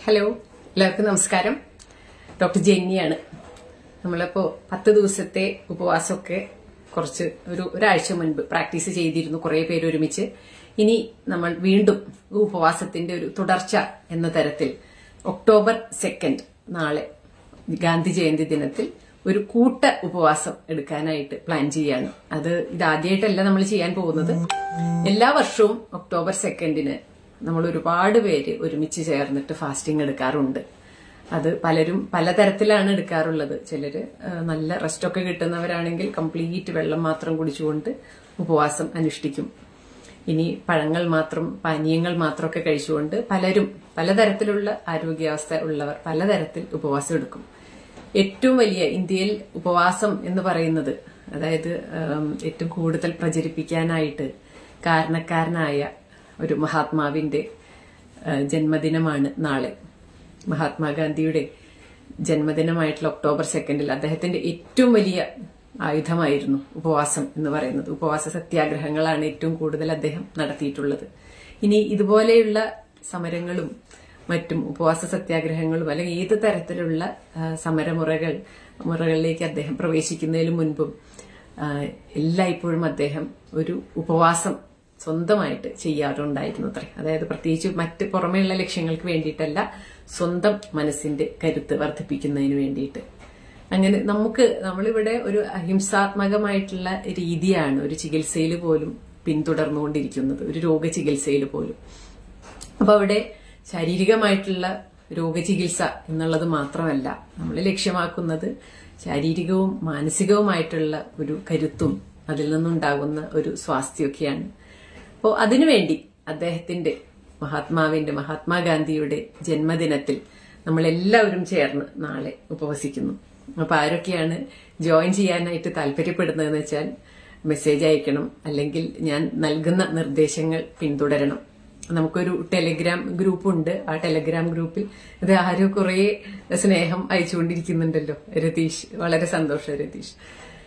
hello എല്ലാവർക്കും നമസ്കാരം doctor ജെന്നിയാണ് നമ്മളിപ്പോ പത്ത് ദിവസത്തെ ഉപവാസമൊക്കെ കുറച്ച് ഒരു ഒരാഴ്ച മുൻപ് പ്രാക്ടീസ് ചെയ്തിരുന്നു കുറെ പേര് ഒരുമിച്ച് ഇനി നമ്മൾ വീണ്ടും ഉപവാസത്തിന്റെ ഒരു തുടർച്ച എന്ന തരത്തിൽ ഒക്ടോബർ സെക്കൻഡ് നാളെ ഗാന്ധി ജയന്തി ദിനത്തിൽ ഒരു കൂട്ട ഉപവാസം എടുക്കാനായിട്ട് പ്ലാൻ ചെയ്യാണ് അത് ഇതാദ്യമായിട്ടല്ല നമ്മൾ ചെയ്യാൻ പോകുന്നത് എല്ലാ വർഷവും ഒക്ടോബർ സെക്കൻഡിന് നമ്മൾ ഒരുപാട് പേര് ഒരുമിച്ച് ചേർന്നിട്ട് ഫാസ്റ്റിംഗ് എടുക്കാറുണ്ട് അത് പലരും പലതരത്തിലാണ് എടുക്കാറുള്ളത് ചിലര് ആ, നല്ല റെസ്റ്റൊക്കെ കിട്ടുന്നവരാണെങ്കിൽ കംപ്ലീറ്റ് വെള്ളം മാത്രം കുടിച്ചുകൊണ്ട് ഉപവാസം അനുഷ്ഠിക്കും ഇനി പഴങ്ങൾ മാത്രം പാനീയങ്ങൾ മാത്രമൊക്കെ കഴിച്ചുകൊണ്ട് പലരും പലതരത്തിലുള്ള ആരോഗ്യാവസ്ഥ ഉള്ളവർ പലതരത്തിൽ ഉപവാസം എടുക്കും ഏറ്റവും വലിയ ഇന്ത്യയിൽ ഉപവാസം എന്ന് പറയുന്നത് അതായത് ഉം, ഏറ്റവും കൂടുതൽ പ്രചരിപ്പിക്കാനായിട്ട് കാരണക്കാരനായ ഒരു മഹാത്മാവിന്റെ ആ, ജന്മദിനമാണ് നാളെ മഹാത്മാഗാന്ധിയുടെ ജന്മദിനമായിട്ടുള്ള ഒക്ടോബർ സെക്കൻഡിൽ അദ്ദേഹത്തിന്റെ ഏറ്റവും വലിയ ആയുധമായിരുന്നു ഉപവാസം എന്ന് പറയുന്നത് ഉപവാസ സത്യാഗ്രഹങ്ങളാണ് ഏറ്റവും കൂടുതൽ അദ്ദേഹം നടത്തിയിട്ടുള്ളത് ഇനി ഇതുപോലെയുള്ള സമരങ്ങളും മറ്റും ഉപവാസ സത്യാഗ്രഹങ്ങളും അല്ലെങ്കിൽ ഏത് തരത്തിലുള്ള ആ, സമരമുറകൾ മുറകളിലേക്ക് അദ്ദേഹം പ്രവേശിക്കുന്നതിന് മുൻപും ആ, എല്ലായ്പ്പോഴും അദ്ദേഹം ഒരു ഉപവാസം സ്വന്തമായിട്ട് ചെയ്യാറുണ്ടായിരുന്നു അത്രേ അതായത് പ്രത്യേകിച്ച് മറ്റ് പുറമേയുള്ള ലക്ഷ്യങ്ങൾക്ക് വേണ്ടിയിട്ടല്ല സ്വന്തം മനസ്സിന്റെ കരുത്ത് വർദ്ധിപ്പിക്കുന്നതിന് വേണ്ടിയിട്ട് അങ്ങനെ നമുക്ക് നമ്മളിവിടെ ഒരു അഹിംസാത്മകമായിട്ടുള്ള രീതിയാണ് ഒരു ചികിത്സയിൽ പോലും പിന്തുടർന്നുകൊണ്ടിരിക്കുന്നത് ഒരു രോഗചികിത്സയിൽ പോലും അപ്പൊ അവിടെ ശാരീരികമായിട്ടുള്ള രോഗചികിത്സ എന്നുള്ളത് മാത്രമല്ല നമ്മൾ ലക്ഷ്യമാക്കുന്നത് ശാരീരികവും മാനസികവുമായിട്ടുള്ള ഒരു കരുത്തും അതിൽ നിന്നുണ്ടാകുന്ന ഒരു സ്വാസ്ഥ്യമൊക്കെയാണ് അപ്പോൾ അതിനുവേണ്ടി അദ്ദേഹത്തിന്റെ മഹാത്മാവിന്റെ മഹാത്മാഗാന്ധിയുടെ ജന്മദിനത്തിൽ നമ്മൾ എല്ലാവരും ചേർന്ന് നാളെ ഉപവസിക്കുന്നു അപ്പൊ ആരൊക്കെയാണ് ജോയിൻ ചെയ്യാനായിട്ട് താല്പര്യപ്പെടുന്നതെന്ന് വെച്ചാൽ മെസ്സേജ് അയക്കണം അല്ലെങ്കിൽ ഞാൻ നൽകുന്ന നിർദ്ദേശങ്ങൾ പിന്തുടരണം നമുക്കൊരു ടെലിഗ്രാം ഗ്രൂപ്പ് ഉണ്ട് ആ ടെലിഗ്രാം ഗ്രൂപ്പിൽ ഇത് ആരോ കുറെ സ്നേഹം അയച്ചുകൊണ്ടിരിക്കുന്നുണ്ടല്ലോ രതീഷ് വളരെ സന്തോഷം രതീഷ്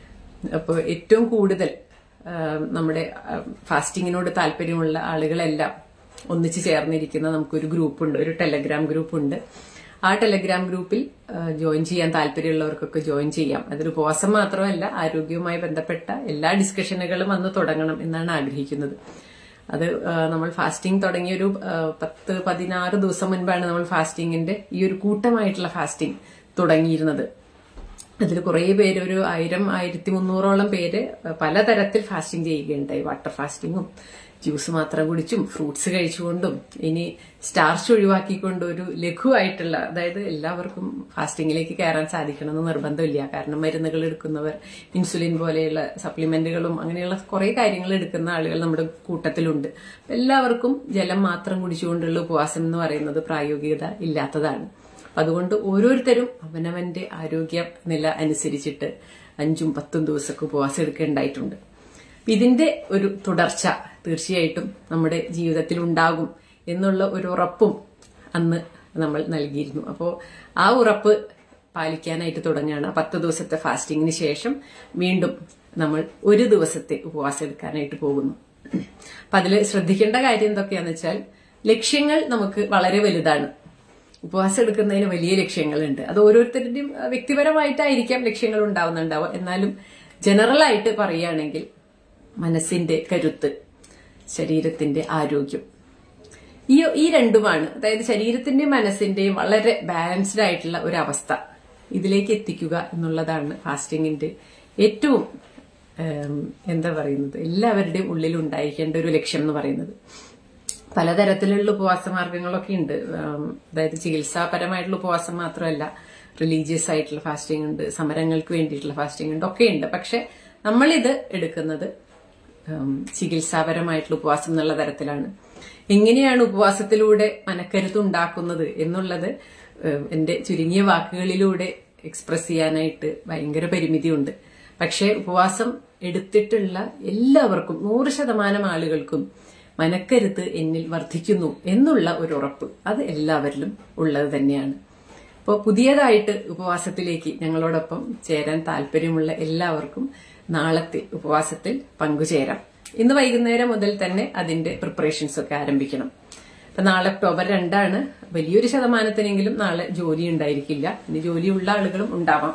അപ്പോൾ ഏറ്റവും കൂടുതൽ ആ, നമ്മുടെ ആ, ഫാസ്റ്റിങ്ങിനോട് താല്പര്യമുള്ള ആളുകളെല്ലാം ഒന്നിച്ചു ചേർന്നിരിക്കുന്ന നമുക്കൊരു ഗ്രൂപ്പുണ്ട് ഒരു ടെലഗ്രാം ഗ്രൂപ്പുണ്ട് ആ ടെലഗ്രാം ഗ്രൂപ്പിൽ ആ, ജോയിൻ ചെയ്യാൻ താല്പര്യമുള്ളവർക്കൊക്കെ ജോയിൻ ചെയ്യാം അതൊരു ഉപവാസം മാത്രമല്ല ആരോഗ്യവുമായി ബന്ധപ്പെട്ട എല്ലാ ഡിസ്കഷനുകളും അന്ന് തുടങ്ങണം എന്നാണ് ആഗ്രഹിക്കുന്നത് അത് ആ, നമ്മൾ ഫാസ്റ്റിംഗ് തുടങ്ങിയ ഒരു ആ, പത്ത് പതിനാറ് ദിവസം മുൻപാണ് നമ്മൾ ഫാസ്റ്റിംഗിന്റെ ഈ ഒരു കൂട്ടമായിട്ടുള്ള ഫാസ്റ്റിംഗ് തുടങ്ങിയിരുന്നത് അതിൽ കുറേ പേര് ഒരു ആയിരം ആയിരത്തി മുന്നൂറോളം പേര് പലതരത്തിൽ ഫാസ്റ്റിംഗ് ചെയ്യുകയുണ്ടായി വാട്ടർ ഫാസ്റ്റിങ്ങും ജ്യൂസ് മാത്രം കുടിച്ചും ഫ്രൂട്ട്സ് കഴിച്ചുകൊണ്ടും ഇനി സ്റ്റാർച്ച് ഒഴിവാക്കിക്കൊണ്ട് ഒരു ലഘുവായിട്ടുള്ള അതായത് എല്ലാവർക്കും ഫാസ്റ്റിംഗിലേക്ക് കയറാൻ സാധിക്കണമെന്ന് നിർബന്ധമില്ല കാരണം മരുന്നുകൾ എടുക്കുന്നവർ ഇൻസുലിൻ പോലെയുള്ള സപ്ലിമെന്റുകളും അങ്ങനെയുള്ള കുറെ കാര്യങ്ങൾ എടുക്കുന്ന ആളുകൾ നമ്മുടെ കൂട്ടത്തിലുണ്ട് എല്ലാവർക്കും ജലം മാത്രം കുടിച്ചുകൊണ്ടുള്ള ഉപവാസം എന്ന് പറയുന്നത് പ്രായോഗികത ഇല്ലാത്തതാണ് അതുകൊണ്ട് ഓരോരുത്തരും അവനവന്റെ ആരോഗ്യ നില അനുസരിച്ചിട്ട് അഞ്ചും പത്തും ദിവസമൊക്കെ ഉപവാസം എടുക്കേണ്ടായിട്ടുണ്ട് ഇതിന്റെ ഒരു തുടർച്ച തീർച്ചയായിട്ടും നമ്മുടെ ജീവിതത്തിൽ ഉണ്ടാകും എന്നുള്ള ഒരു ഉറപ്പും അന്ന് നമ്മൾ നൽകിയിരുന്നു അപ്പോൾ ആ ഉറപ്പ് പാലിക്കാനായിട്ട് തുടങ്ങുകയാണ് ആ പത്ത് ദിവസത്തെ ഫാസ്റ്റിങ്ങിന് ശേഷം വീണ്ടും നമ്മൾ ഒരു ദിവസത്തെ ഉപവാസം എടുക്കാനായിട്ട് പോകുന്നു അപ്പൊ അതിൽ ശ്രദ്ധിക്കേണ്ട കാര്യം എന്തൊക്കെയാന്ന് വെച്ചാൽ ലക്ഷ്യങ്ങൾ നമുക്ക് വളരെ വലുതാണ് ഉപവാസം എടുക്കുന്നതിന് വലിയ ലക്ഷ്യങ്ങളുണ്ട് അത് ഓരോരുത്തരുടെയും അഹ് വ്യക്തിപരമായിട്ടായിരിക്കാം ലക്ഷ്യങ്ങൾ ഉണ്ടാവുന്നുണ്ടാവുക എന്നാലും ജനറൽ ആയിട്ട് പറയുകയാണെങ്കിൽ മനസ്സിന്റെ കരുത്ത് ശരീരത്തിന്റെ ആരോഗ്യം ഈ ഈ രണ്ടുമാണ് അതായത് ശരീരത്തിന്റെയും മനസ്സിന്റെയും വളരെ ബാലൻസ്ഡ് ആയിട്ടുള്ള ഒരു അവസ്ഥ ഇതിലേക്ക് എത്തിക്കുക എന്നുള്ളതാണ് ഫാസ്റ്റിങ്ങിന്റെ ഏറ്റവും ഉം, എന്താ പറയുന്നത് എല്ലാവരുടെയും ഉള്ളിൽ ഉണ്ടായിരിക്കേണ്ട ഒരു ലക്ഷ്യം എന്ന് പറയുന്നത് പലതരത്തിലുള്ള ഉപവാസ മാർഗങ്ങളൊക്കെ ഉണ്ട് ഉം, അതായത് ചികിത്സാപരമായിട്ടുള്ള ഉപവാസം മാത്രമല്ല റിലീജിയസ് ആയിട്ടുള്ള ഫാസ്റ്റിംഗ് ഉണ്ട് സമരങ്ങൾക്ക് വേണ്ടിയിട്ടുള്ള ഫാസ്റ്റിംഗ് ഉണ്ട് ഒക്കെ ഉണ്ട് പക്ഷെ നമ്മളിത് എടുക്കുന്നത് ഉം, ചികിത്സാപരമായിട്ടുള്ള ഉപവാസം എന്നുള്ള തരത്തിലാണ് എങ്ങനെയാണ് ഉപവാസത്തിലൂടെ മനക്കരുത്ത് ഉണ്ടാക്കുന്നത് എന്നുള്ളത് ഉം, എന്റെ ചുരുങ്ങിയ വാക്കുകളിലൂടെ എക്സ്പ്രസ് ചെയ്യാനായിട്ട് ഭയങ്കര പരിമിതിയുണ്ട് പക്ഷേ ഉപവാസം എടുത്തിട്ടുള്ള എല്ലാവർക്കും നൂറ് ശതമാനം ആളുകൾക്കും മനക്കരുത്ത് എന്നിൽ വർദ്ധിക്കുന്നു എന്നുള്ള ഒരു ഉറപ്പ് അത് എല്ലാവരിലും ഉള്ളത് തന്നെയാണ് അപ്പോൾ പുതിയതായിട്ട് ഉപവാസത്തിലേക്ക് ഞങ്ങളോടൊപ്പം ചേരാൻ താല്പര്യമുള്ള എല്ലാവർക്കും നാളത്തെ ഉപവാസത്തിൽ പങ്കുചേരാം ഇന്ന് വൈകുന്നേരം മുതൽ തന്നെ അതിന്റെ പ്രിപ്പറേഷൻസ് ഒക്കെ ആരംഭിക്കണം ഇപ്പൊ നാളെ ഒക്ടോബർ രണ്ടാണ് വലിയൊരു ശതമാനത്തിനെങ്കിലും നാളെ ജോലി ഉണ്ടായിരിക്കില്ല ഇനി ജോലിയുള്ള ആളുകളും ഉണ്ടാവാം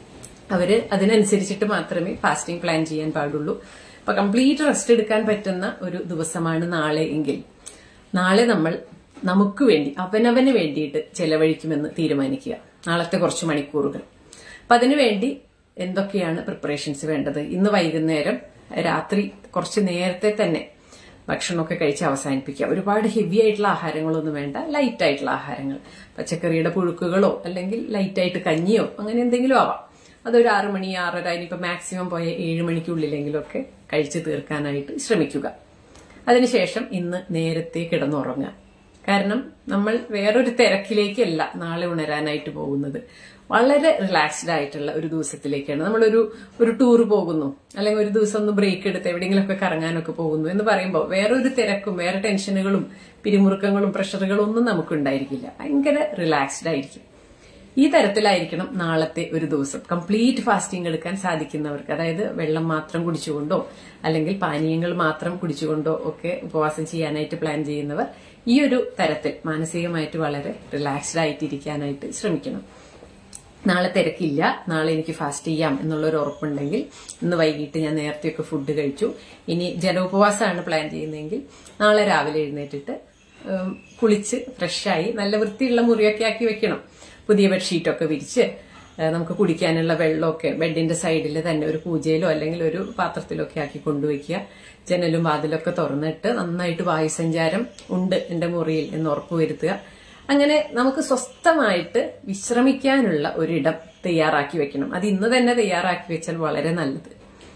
അവര് അതിനനുസരിച്ചിട്ട് മാത്രമേ ഫാസ്റ്റിംഗ് പ്ലാൻ ചെയ്യാൻ പാടുള്ളൂ അപ്പൊ കംപ്ലീറ്റ് റെസ്റ്റ് എടുക്കാൻ പറ്റുന്ന ഒരു ദിവസമാണ് നാളെ എങ്കിൽ നാളെ നമ്മൾ നമുക്ക് വേണ്ടി അവനവന് വേണ്ടിയിട്ട് ചെലവഴിക്കുമെന്ന് തീരുമാനിക്കുക നാളത്തെ കുറച്ച് മണിക്കൂറുകൾ അപ്പൊ അതിനുവേണ്ടി എന്തൊക്കെയാണ് പ്രിപ്പറേഷൻസ് വേണ്ടത് ഇന്ന് വൈകുന്നേരം രാത്രി കുറച്ച് നേരത്തെ തന്നെ ഭക്ഷണമൊക്കെ കഴിച്ച് അവസാനിപ്പിക്കുക ഒരുപാട് ഹെവി ആയിട്ടുള്ള ആഹാരങ്ങളൊന്നും വേണ്ട ലൈറ്റ് ആയിട്ടുള്ള ആഹാരങ്ങൾ പച്ചക്കറിയുടെ പുഴുക്കുകളോ അല്ലെങ്കിൽ ലൈറ്റ് ആയിട്ട് കഞ്ഞിയോ അങ്ങനെ എന്തെങ്കിലും ആവാം അതൊരു ആറ് മണി ആറര ഇനിയിപ്പോ മാക്സിമം പോയ ഏഴ് മണിക്കുള്ളിലെങ്കിലും ഒക്കെ കഴിച്ചു തീർക്കാനായിട്ട് ശ്രമിക്കുക അതിനുശേഷം ഇന്ന് നേരത്തെ കിടന്നുറങ്ങുക കാരണം നമ്മൾ വേറൊരു തിരക്കിലേക്കല്ല നാളെ ഉണരാനായിട്ട് പോകുന്നത് വളരെ റിലാക്സ്ഡ് ആയിട്ടുള്ള ഒരു ദിവസത്തിലേക്കാണ് നമ്മളൊരു ഒരു ടൂർ പോകുന്നു അല്ലെങ്കിൽ ഒരു ദിവസം ഒന്ന് ബ്രേക്ക് എടുത്ത് എവിടെയെങ്കിലുമൊക്കെ കറങ്ങാനൊക്കെ പോകുന്നു എന്ന് പറയുമ്പോൾ വേറൊരു തിരക്കും വേറെ ടെൻഷനുകളും പിരിമുറുക്കങ്ങളും പ്രഷറുകളും ഒന്നും നമുക്കുണ്ടായിരിക്കില്ല ഭയങ്കര റിലാക്സ്ഡ് ആയിരിക്കും ഈ തരത്തിലായിരിക്കണം നാളത്തെ ഒരു ദിവസം കംപ്ലീറ്റ് ഫാസ്റ്റിംഗ് എടുക്കാൻ സാധിക്കുന്നവർക്ക് അതായത് വെള്ളം മാത്രം കുടിച്ചുകൊണ്ടോ അല്ലെങ്കിൽ പാനീയങ്ങൾ മാത്രം കുടിച്ചുകൊണ്ടോ ഒക്കെ ഉപവാസം ചെയ്യാനായിട്ട് പ്ലാൻ ചെയ്യുന്നവർ ഈ ഒരു തരത്തിൽ മാനസികമായിട്ട് വളരെ റിലാക്സ്ഡ് ആയിട്ടിരിക്കാനായിട്ട് ശ്രമിക്കണം നാളെ തിരക്കില്ല നാളെ എനിക്ക് ഫാസ്റ്റ് ചെയ്യാം എന്നുള്ള ഒരു ഉറപ്പുണ്ടെങ്കിൽ ഇന്ന് വൈകിട്ട് ഞാൻ നേരത്തെയൊക്കെ ഫുഡ് കഴിച്ചു ഇനി ജലോപവാസമാണ് പ്ലാൻ ചെയ്യുന്നതെങ്കിൽ നാളെ രാവിലെ എഴുന്നേറ്റിട്ട് ഉം, കുളിച്ച് ഫ്രഷായി നല്ല വൃത്തിയുള്ള മുറിയൊക്കെ ആക്കി വെക്കണം പുതിയ ബെഡ്ഷീറ്റൊക്കെ വിരിച്ച് ഏഹ്, നമുക്ക് കുടിക്കാനുള്ള വെള്ളമൊക്കെ ബെഡിന്റെ സൈഡിൽ തന്നെ ഒരു പൂജയിലോ അല്ലെങ്കിൽ ഒരു പാത്രത്തിലോ ഒക്കെ ആക്കി കൊണ്ടുവയ്ക്കുക ജനലും വാതിലൊക്കെ തുറന്നിട്ട് നന്നായിട്ട് വായുസഞ്ചാരം ഉണ്ട് എന്റെ മുറിയിൽ എന്ന് ഉറപ്പുവരുത്തുക അങ്ങനെ നമുക്ക് സ്വസ്ഥമായിട്ട് വിശ്രമിക്കാനുള്ള ഒരിടം തയ്യാറാക്കി വെക്കണം അത് ഇന്ന് തന്നെ തയ്യാറാക്കി വെച്ചാൽ വളരെ നല്ലത്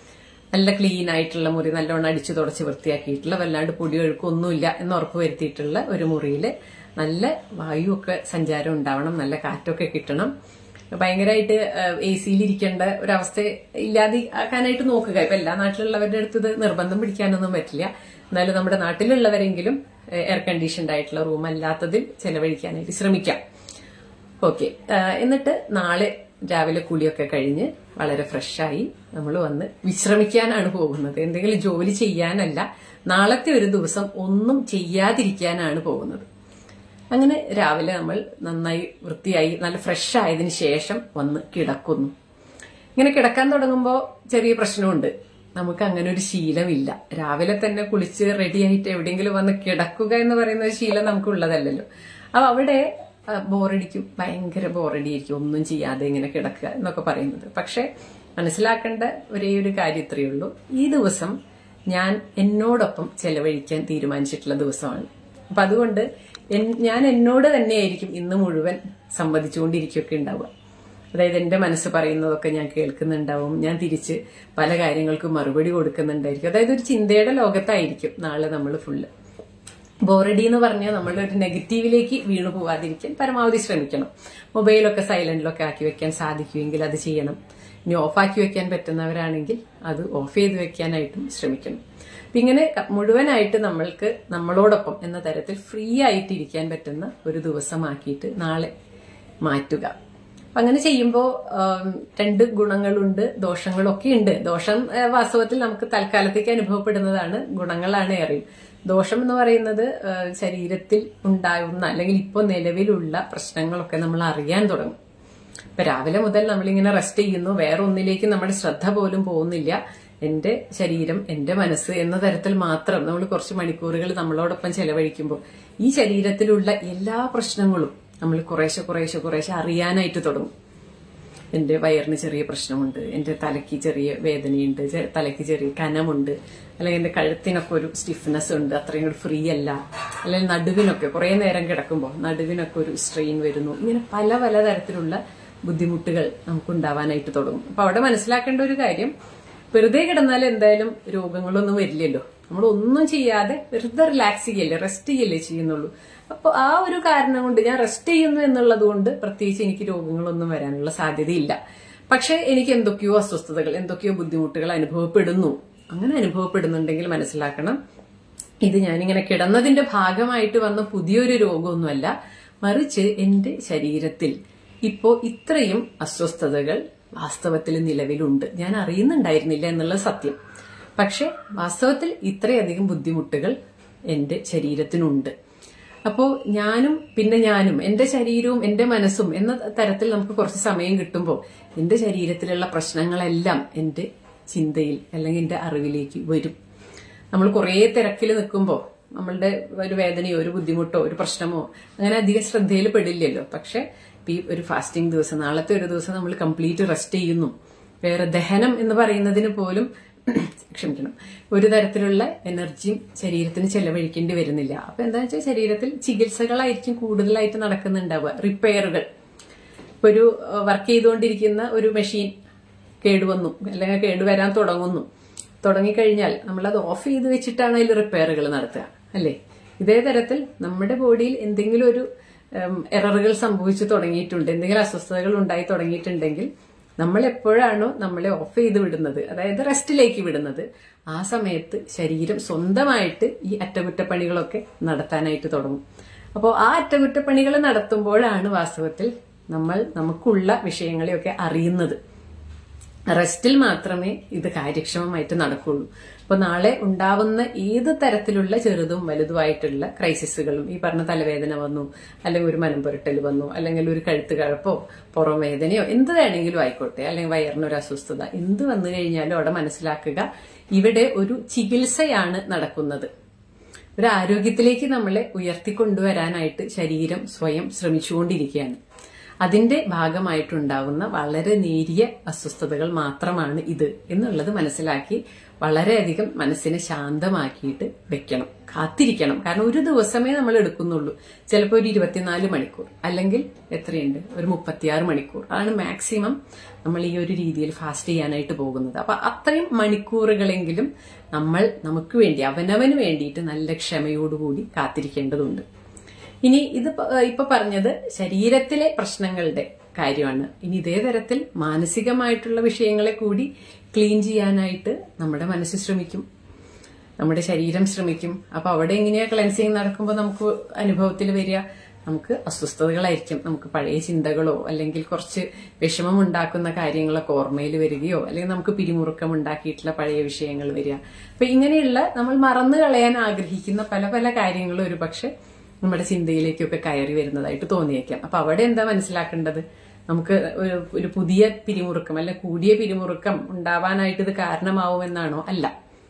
നല്ല ക്ലീൻ ആയിട്ടുള്ള മുറി നല്ലോണം അടിച്ചു തുടച്ച് വൃത്തിയാക്കിയിട്ടുള്ള വല്ലാണ്ട് പൊടി ഒഴുക്കൊന്നുമില്ല എന്ന് ഉറപ്പ് വരുത്തിയിട്ടുള്ള ഒരു മുറിയിൽ നല്ല വായുവൊക്കെ സഞ്ചാരം ഉണ്ടാവണം നല്ല കാറ്റൊക്കെ കിട്ടണം ഭയങ്കരമായിട്ട് എ സിയിൽ ഇരിക്കേണ്ട ഒരവസ്ഥ ഇല്ലാതെ ആക്കാനായിട്ട് നോക്കുക ഇപ്പൊ എല്ലാ നാട്ടിലുള്ളവരുടെ അടുത്ത് ഇത് നിർബന്ധം പിടിക്കാനൊന്നും പറ്റില്ല എന്നാലും നമ്മുടെ നാട്ടിലുള്ളവരെങ്കിലും എയർ കണ്ടീഷൻഡ് ആയിട്ടുള്ള റൂം അല്ലാത്തതിൽ ചെലവഴിക്കാനായിട്ട് ശ്രമിക്കാം ഓക്കെ എന്നിട്ട് നാളെ രാവിലെ കുളിയൊക്കെ കഴിഞ്ഞ് വളരെ ഫ്രഷായി നമ്മൾ വന്ന് വിശ്രമിക്കാനാണ് പോകുന്നത് എന്തെങ്കിലും ജോലി ചെയ്യാനല്ല നാളത്തെ ഒരു ദിവസം ഒന്നും ചെയ്യാതിരിക്കാനാണ് പോകുന്നത് അങ്ങനെ രാവിലെ നമ്മൾ നന്നായി വൃത്തിയായി നല്ല ഫ്രഷ് ആയതിനു ശേഷം വന്ന് കിടക്കുന്നു ഇങ്ങനെ കിടക്കാൻ തുടങ്ങുമ്പോൾ ചെറിയ പ്രശ്നമുണ്ട് നമുക്ക് അങ്ങനെ ഒരു ശീലമില്ല രാവിലെ തന്നെ കുളിച്ച് റെഡി ആയിട്ട് എവിടെയെങ്കിലും വന്ന് കിടക്കുക എന്ന് പറയുന്ന ഒരു ശീലം നമുക്ക് ഉള്ളതല്ലല്ലോ അപ്പൊ അവിടെ ആ, ബോറടിക്കും ഭയങ്കര ബോറടിയായിരിക്കും ഒന്നും ചെയ്യാതെ ഇങ്ങനെ കിടക്കുക എന്നൊക്കെ പറയുന്നത് പക്ഷെ മനസ്സിലാക്കേണ്ട ഒരേ ഒരു കാര്യം ഇത്രയേ ഉള്ളൂ ഈ ദിവസം ഞാൻ എന്നോടൊപ്പം ചെലവഴിക്കാൻ തീരുമാനിച്ചിട്ടുള്ള ദിവസമാണ് അപ്പൊ അതുകൊണ്ട് എൻ- ഞാൻ എന്നോട് തന്നെയായിരിക്കും ഇന്ന് മുഴുവൻ സംവദിച്ചുകൊണ്ടിരിക്കുകയൊക്കെ ഉണ്ടാവുക അതായത് എന്റെ മനസ്സ് പറയുന്നതൊക്കെ ഞാൻ കേൾക്കുന്നുണ്ടാവും ഞാൻ തിരിച്ച് പല കാര്യങ്ങൾക്കും മറുപടി കൊടുക്കുന്നുണ്ടായിരിക്കും അതായത് ഒരു ചിന്തയുടെ ലോകത്തായിരിക്കും നാളെ നമ്മൾ ഫുള്ള് ബോറടി എന്ന് പറഞ്ഞാൽ നമ്മൾ ഒരു നെഗറ്റീവിലേക്ക് വീണു പോവാതിരിക്കാൻ പരമാവധി ശ്രമിക്കണം മൊബൈലൊക്കെ സൈലന്റിലൊക്കെ ആക്കി വെക്കാൻ സാധിക്കുമെങ്കിൽ അത് ചെയ്യണം ഇനി ഓഫാക്കി വെക്കാൻ പറ്റുന്നവരാണെങ്കിൽ അത് ഓഫ് ചെയ്ത് വെക്കാനായിട്ടും ശ്രമിക്കണം അപ്പൊ ഇങ്ങനെ ക- മുഴുവനായിട്ട് നമ്മൾക്ക് നമ്മളോടൊപ്പം എന്ന തരത്തിൽ ഫ്രീ ആയിട്ട് ഇരിക്കാൻ പറ്റുന്ന ഒരു ദിവസമാക്കിയിട്ട് നാളെ മാറ്റുക അപ്പൊ അങ്ങനെ ചെയ്യുമ്പോൾ രണ്ട് ഗുണങ്ങളുണ്ട് ദോഷങ്ങളൊക്കെ ഉണ്ട് ദോഷം ആ, വാസ്തവത്തിൽ നമുക്ക് തൽക്കാലത്തേക്ക് അനുഭവപ്പെടുന്നതാണ് ഗുണങ്ങളാണ് ഏറെയും ദോഷം എന്ന് പറയുന്നത് ആ, ശരീരത്തിൽ ഉണ്ടാകുന്ന അല്ലെങ്കിൽ ഇപ്പോൾ നിലവിലുള്ള പ്രശ്നങ്ങളൊക്കെ നമ്മൾ അറിയാൻ തുടങ്ങും ഇപ്പൊ രാവിലെ മുതൽ നമ്മളിങ്ങനെ റെസ്റ്റ് ചെയ്യുന്നു വേറെ ഒന്നിലേക്ക് നമ്മുടെ ശ്രദ്ധ പോലും പോകുന്നില്ല എന്റെ ശരീരം എന്റെ മനസ്സ് എന്ന തരത്തിൽ മാത്രം നമ്മൾ കുറച്ച് മണിക്കൂറുകൾ നമ്മളോടൊപ്പം ചെലവഴിക്കുമ്പോൾ ഈ ശരീരത്തിലുള്ള എല്ലാ പ്രശ്നങ്ങളും നമ്മൾ കുറേശ്ശെ കുറേശ്ശെ കുറേശ്ശെ അറിയാനായിട്ട് തുടങ്ങും എന്റെ വയറിന് ചെറിയ പ്രശ്നമുണ്ട് എന്റെ തലയ്ക്ക് ചെറിയ വേദനയുണ്ട് ചെ- തലയ്ക്ക് ചെറിയ കനമുണ്ട് അല്ലെങ്കിൽ എന്റെ കഴുത്തിനൊക്കെ ഒരു സ്റ്റിഫ്നെസ് ഉണ്ട് അത്രയും കൂടി ഫ്രീ അല്ല അല്ലെങ്കിൽ നടുവിനൊക്കെ കുറെ നേരം കിടക്കുമ്പോൾ നടുവിനൊക്കെ ഒരു സ്ട്രെയിൻ വരുന്നു ഇങ്ങനെ പല പല തരത്തിലുള്ള ബുദ്ധിമുട്ടുകൾ നമുക്കുണ്ടാവാനായിട്ട് തുടങ്ങും അപ്പൊ അവിടെ മനസ്സിലാക്കേണ്ട ഒരു കാര്യം വെറുതെ കിടന്നാൽ എന്തായാലും രോഗങ്ങളൊന്നും വരില്ലല്ലോ നമ്മൾ ഒന്നും ചെയ്യാതെ വെറുതെ റിലാക്സ് ചെയ്യല്ലേ റെസ്റ്റ് ചെയ്യല്ലേ ചെയ്യുന്നുള്ളൂ അപ്പൊ ആ ഒരു കാരണം കൊണ്ട് ഞാൻ റെസ്റ്റ് ചെയ്യുന്നു എന്നുള്ളത് കൊണ്ട് പ്രത്യേകിച്ച് എനിക്ക് രോഗങ്ങളൊന്നും വരാനുള്ള സാധ്യതയില്ല പക്ഷെ എനിക്ക് എന്തൊക്കെയോ അസ്വസ്ഥതകൾ എന്തൊക്കെയോ ബുദ്ധിമുട്ടുകൾ അനുഭവപ്പെടുന്നു അങ്ങനെ അനുഭവപ്പെടുന്നുണ്ടെങ്കിൽ മനസ്സിലാക്കണം ഇത് ഞാനിങ്ങനെ കിടന്നതിന്റെ ഭാഗമായിട്ട് വന്ന പുതിയൊരു രോഗമൊന്നുമല്ല മറിച്ച് എന്റെ ശരീരത്തിൽ ഇപ്പോ ഇത്രയും അസ്വസ്ഥതകൾ വാസ്തവത്തിൽ നിലവിലുണ്ട് ഞാൻ അറിയുന്നുണ്ടായിരുന്നില്ല എന്നുള്ളത് സത്യം പക്ഷെ വാസ്തവത്തിൽ ഇത്രയധികം ബുദ്ധിമുട്ടുകൾ എന്റെ ശരീരത്തിനുണ്ട് അപ്പോൾ ഞാനും പിന്നെ ഞാനും എന്റെ ശരീരവും എന്റെ മനസ്സും എന്ന തരത്തിൽ നമുക്ക് കുറച്ച് സമയം കിട്ടുമ്പോൾ എന്റെ ശരീരത്തിലുള്ള പ്രശ്നങ്ങളെല്ലാം എന്റെ ചിന്തയിൽ അല്ലെങ്കിൽ എന്റെ അറിവിലേക്ക് വരും നമ്മൾ കുറേ തിരക്കിൽ നിൽക്കുമ്പോൾ നമ്മളുടെ ഒരു വേദനയോ ഒരു ബുദ്ധിമുട്ടോ ഒരു പ്രശ്നമോ അങ്ങനെ അധികം ശ്രദ്ധയിൽ പെടില്ലല്ലോ പക്ഷെ ഈ ഒരു ഫാസ്റ്റിംഗ് ദിവസം നാളത്തെ ഒരു ദിവസം നമ്മൾ കംപ്ലീറ്റ് റെസ്റ്റ് ചെയ്യുന്നു വേറെ ദഹനം എന്ന് പറയുന്നതിന് പോലും ക്ഷമിക്കണം ഒരു തരത്തിലുള്ള എനർജിയും ശരീരത്തിന് ചെലവഴിക്കേണ്ടി വരുന്നില്ല അപ്പൊ എന്താ വെച്ചാൽ ശരീരത്തിൽ ചികിത്സകളായിരിക്കും കൂടുതലായിട്ട് നടക്കുന്നുണ്ടാവുക റിപ്പയറുകൾ ഇപ്പൊ ഒരു വർക്ക് ചെയ്തുകൊണ്ടിരിക്കുന്ന ഒരു മെഷീൻ കേടുവന്നു അല്ലെങ്കിൽ കേടുവരാൻ തുടങ്ങുന്നു തുടങ്ങിക്കഴിഞ്ഞാൽ നമ്മളത് ഓഫ് ചെയ്ത് വെച്ചിട്ടാണ് അതിൽ റിപ്പയറുകൾ നടത്തുക അല്ലേ ഇതേ തരത്തിൽ നമ്മുടെ ബോഡിയിൽ എന്തെങ്കിലും ഒരു എററുകൾ സംഭവിച്ചു തുടങ്ങിയിട്ടുണ്ട് എന്തെങ്കിലും അസ്വസ്ഥതകൾ ഉണ്ടായി തുടങ്ങിയിട്ടുണ്ടെങ്കിൽ നമ്മൾ എപ്പോഴാണോ നമ്മളെ ഓഫ് ചെയ്ത് വിടുന്നത് അതായത് റെസ്റ്റിലേക്ക് വിടുന്നത് ആ സമയത്ത് ശരീരം സ്വന്തമായിട്ട് ഈ അറ്റകുറ്റപ്പണികളൊക്കെ നടത്താനായിട്ട് തുടങ്ങും അപ്പോൾ ആ അറ്റകുറ്റപ്പണികൾ നടത്തുമ്പോഴാണ് വാസ്തവത്തിൽ നമ്മൾ നമുക്കുള്ള വിഷയങ്ങളെയൊക്കെ അറിയുന്നത് റെസ്റ്റിൽ മാത്രമേ ഇത് കാര്യക്ഷമമായിട്ട് നടക്കുള്ളൂ അപ്പൊ നാളെ ഉണ്ടാവുന്ന ഏത് തരത്തിലുള്ള ചെറുതും വലുതുമായിട്ടുള്ള ക്രൈസിസുകളും ഈ പറഞ്ഞ തലവേദന വന്നു അല്ലെങ്കിൽ ഒരു മനംപുരട്ടൽ വന്നു അല്ലെങ്കിൽ ഒരു കഴുത്ത് കഴപ്പോ പുറം വേദനയോ എന്ത് വേണമെങ്കിലും ആയിക്കോട്ടെ അല്ലെങ്കിൽ വയറിനൊരു അസ്വസ്ഥത എന്ത് വന്നു കഴിഞ്ഞാലും അവിടെ മനസ്സിലാക്കുക ഇവിടെ ഒരു ചികിത്സയാണ് നടക്കുന്നത് ഒരു ആരോഗ്യത്തിലേക്ക് നമ്മളെ ഉയർത്തിക്കൊണ്ടുവരാനായിട്ട് ശരീരം സ്വയം ശ്രമിച്ചുകൊണ്ടിരിക്കുകയാണ് അതിന്റെ ഭാഗമായിട്ടുണ്ടാവുന്ന വളരെ നേരിയ അസ്വസ്ഥതകൾ മാത്രമാണ് ഇത് എന്നുള്ളത് മനസ്സിലാക്കി വളരെയധികം മനസ്സിനെ ശാന്തമാക്കിയിട്ട് വെക്കണം കാത്തിരിക്കണം കാരണം ഒരു ദിവസമേ നമ്മൾ എടുക്കുന്നുള്ളൂ ചിലപ്പോൾ ഒരു ഇരുപത്തിനാല് മണിക്കൂർ അല്ലെങ്കിൽ എത്രയുണ്ട് ഒരു മുപ്പത്തിയാറ് മണിക്കൂർ ആണ് മാക്സിമം നമ്മൾ ഈ ഒരു രീതിയിൽ ഫാസ്റ്റ് ചെയ്യാനായിട്ട് പോകുന്നത് അപ്പൊ അത്രയും മണിക്കൂറുകളെങ്കിലും നമ്മൾ നമുക്ക് വേണ്ടി അവനവന് വേണ്ടിയിട്ട് നല്ല ക്ഷമയോടുകൂടി കാത്തിരിക്കേണ്ടതുണ്ട് ഇനി ഇത് ഇപ്പൊ പറഞ്ഞത് ശരീരത്തിലെ പ്രശ്നങ്ങളുടെ കാര്യമാണ് ഇനി ഇതേ തരത്തിൽ മാനസികമായിട്ടുള്ള വിഷയങ്ങളെ കൂടി ക്ലീൻ ചെയ്യാനായിട്ട് നമ്മുടെ മനസ്സ് ശ്രമിക്കും നമ്മുടെ ശരീരം ശ്രമിക്കും അപ്പൊ അവിടെ എങ്ങനെയാ ക്ലെൻസിങ് നടക്കുമ്പോൾ നമുക്ക് അനുഭവത്തിൽ വരിക നമുക്ക് അസ്വസ്ഥതകളായിരിക്കും നമുക്ക് പഴയ ചിന്തകളോ അല്ലെങ്കിൽ കുറച്ച് വിഷമം ഉണ്ടാക്കുന്ന കാര്യങ്ങളൊക്കെ ഓർമ്മയിൽ വരികയോ അല്ലെങ്കിൽ നമുക്ക് പിരിമുറുക്കം ഉണ്ടാക്കിയിട്ടുള്ള പഴയ വിഷയങ്ങൾ വരിക അപ്പൊ ഇങ്ങനെയുള്ള നമ്മൾ മറന്നു കളയാൻ ആഗ്രഹിക്കുന്ന പല പല കാര്യങ്ങളും ഒരു പക്ഷെ നമ്മുടെ ചിന്തയിലേക്കൊക്കെ കയറി വരുന്നതായിട്ട് തോന്നിയേക്കാം അപ്പൊ അവിടെ എന്താ മനസ്സിലാക്കേണ്ടത് നമുക്ക് ഒരു ഒരു പുതിയ പിരിമുറുക്കം അല്ലെ കൂടിയ പിരിമുറുക്കം ഉണ്ടാവാനായിട്ട് ഇത് കാരണമാവുമെന്നാണോ അല്ല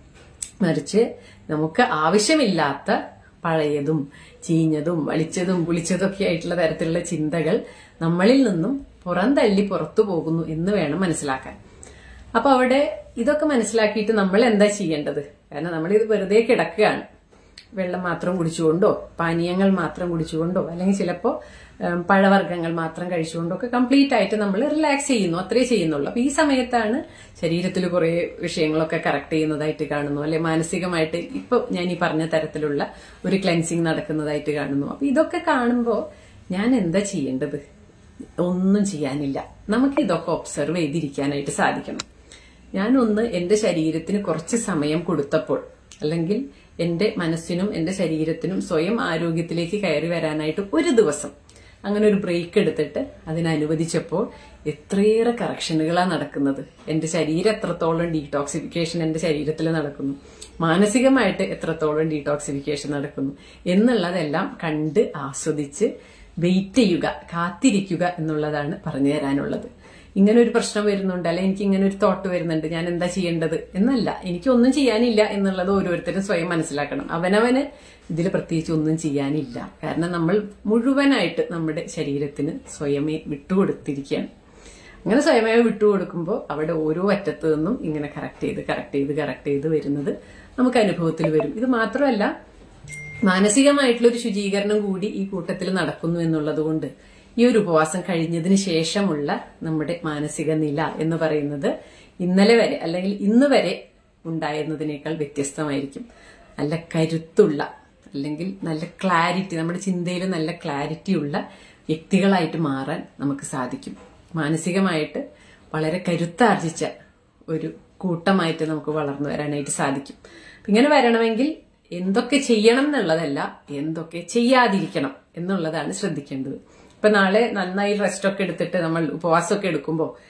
മറിച്ച് നമുക്ക് ആവശ്യമില്ലാത്ത പഴയതും ചീഞ്ഞതും വളിച്ചതും പുളിച്ചതും ഒക്കെ ആയിട്ടുള്ള തരത്തിലുള്ള ചിന്തകൾ നമ്മളിൽ നിന്നും പുറന്തള്ളി പുറത്തു പോകുന്നു എന്ന് വേണം മനസ്സിലാക്കാൻ അപ്പൊ അവിടെ ഇതൊക്കെ മനസ്സിലാക്കിയിട്ട് നമ്മൾ എന്താ ചെയ്യേണ്ടത് കാരണം നമ്മൾ ഇത് വെറുതെ കിടക്കുകയാണ് വെള്ളം മാത്രം കുടിച്ചുകൊണ്ടോ പാനീയങ്ങൾ മാത്രം കുടിച്ചുകൊണ്ടോ അല്ലെങ്കിൽ ചിലപ്പോൾ പഴവർഗ്ഗങ്ങൾ മാത്രം കഴിച്ചുകൊണ്ടോ ഒക്കെ കംപ്ലീറ്റ് ആയിട്ട് നമ്മൾ റിലാക്സ് ചെയ്യുന്നു അത്രേ ചെയ്യുന്നുള്ളൂ അപ്പൊ ഈ സമയത്താണ് ശരീരത്തിൽ കുറെ വിഷയങ്ങളൊക്കെ കറക്റ്റ് ചെയ്യുന്നതായിട്ട് കാണുന്നു അല്ലെ മാനസികമായിട്ട് ഇപ്പൊ ഞാൻ ഈ പറഞ്ഞ തരത്തിലുള്ള ഒരു ക്ലെൻസിങ് നടക്കുന്നതായിട്ട് കാണുന്നു അപ്പൊ ഇതൊക്കെ കാണുമ്പോൾ ഞാൻ എന്താ ചെയ്യേണ്ടത് ഒന്നും ചെയ്യാനില്ല നമുക്ക് ഇതൊക്കെ ഒബ്സർവ് ചെയ്തിരിക്കാനായിട്ട് സാധിക്കണം ഞാനൊന്ന് എന്റെ ശരീരത്തിന് കുറച്ച് സമയം കൊടുത്തപ്പോൾ അല്ലെങ്കിൽ എന്റെ മനസ്സിനും എന്റെ ശരീരത്തിനും സ്വയം ആരോഗ്യത്തിലേക്ക് കയറി വരാനായിട്ട് ഒരു ദിവസം അങ്ങനെ ഒരു ബ്രേക്ക് എടുത്തിട്ട് അതിനനുവദിച്ചപ്പോൾ എത്രയേറെ കറക്ഷനുകളാണ് നടക്കുന്നത് എന്റെ ശരീരം എത്രത്തോളം ഡീടോക്സിഫിക്കേഷൻ എന്റെ ശരീരത്തിൽ നടക്കുന്നു മാനസികമായിട്ട് എത്രത്തോളം ഡീടോക്സിഫിക്കേഷൻ നടക്കുന്നു എന്നുള്ളതെല്ലാം കണ്ട് ആസ്വദിച്ച് വെയിറ്റ് ചെയ്യുക കാത്തിരിക്കുക എന്നുള്ളതാണ് പറഞ്ഞു തരാനുള്ളത് ഇങ്ങനെ ഒരു പ്രശ്നം വരുന്നുണ്ട് അല്ലെ എനിക്ക് ഇങ്ങനെ ഒരു തോട്ട് വരുന്നുണ്ട് ഞാൻ എന്താ ചെയ്യേണ്ടത് എന്നല്ല എനിക്കൊന്നും ചെയ്യാനില്ല എന്നുള്ളത് ഓരോരുത്തരും സ്വയം മനസ്സിലാക്കണം അവനവന് ഇതിൽ പ്രത്യേകിച്ച് ഒന്നും ചെയ്യാനില്ല കാരണം നമ്മൾ മുഴുവനായിട്ട് നമ്മുടെ ശരീരത്തിന് സ്വയമേ വിട്ടുകൊടുത്തിരിക്കുകയാണ് അങ്ങനെ സ്വയമേ വിട്ടുകൊടുക്കുമ്പോൾ അവിടെ ഓരോ അറ്റത്തു നിന്നും ഇങ്ങനെ കറക്റ്റ് ചെയ്ത് കറക്റ്റ് ചെയ്ത് കറക്റ്റ് ചെയ്ത് വരുന്നത് നമുക്ക് അനുഭവത്തിൽ വരും ഇത് മാത്രമല്ല മാനസികമായിട്ടുള്ള ഒരു ശുചീകരണം കൂടി ഈ കൂട്ടത്തിൽ നടക്കുന്നു എന്നുള്ളത് കൊണ്ട് ഈ ഒരു ഉപവാസം കഴിഞ്ഞതിന് ശേഷമുള്ള നമ്മുടെ മാനസിക നില എന്ന് പറയുന്നത് ഇന്നലെ വരെ അല്ലെങ്കിൽ ഇന്ന് വരെ ഉണ്ടായിരുന്നതിനേക്കാൾ വ്യത്യസ്തമായിരിക്കും നല്ല കരുത്തുള്ള അല്ലെങ്കിൽ നല്ല ക്ലാരിറ്റി നമ്മുടെ ചിന്തയിൽ നല്ല ക്ലാരിറ്റി ഉള്ള വ്യക്തികളായിട്ട് മാറാൻ നമുക്ക് സാധിക്കും മാനസികമായിട്ട് വളരെ കരുത്താർജിച്ച ഒരു കൂട്ടമായിട്ട് നമുക്ക് വളർന്നു വരാനായിട്ട് സാധിക്കും ഇങ്ങനെ വരണമെങ്കിൽ എന്തൊക്കെ ചെയ്യണം എന്നുള്ളതല്ല എന്തൊക്കെ ചെയ്യാതിരിക്കണം എന്നുള്ളതാണ് ശ്രദ്ധിക്കേണ്ടത് ഇപ്പൊ നാളെ നന്നായി റെസ്റ്റ് ഒക്കെ എടുത്തിട്ട് നമ്മൾ ഉപവാസമൊക്കെ എടുക്കുമ്പോൾ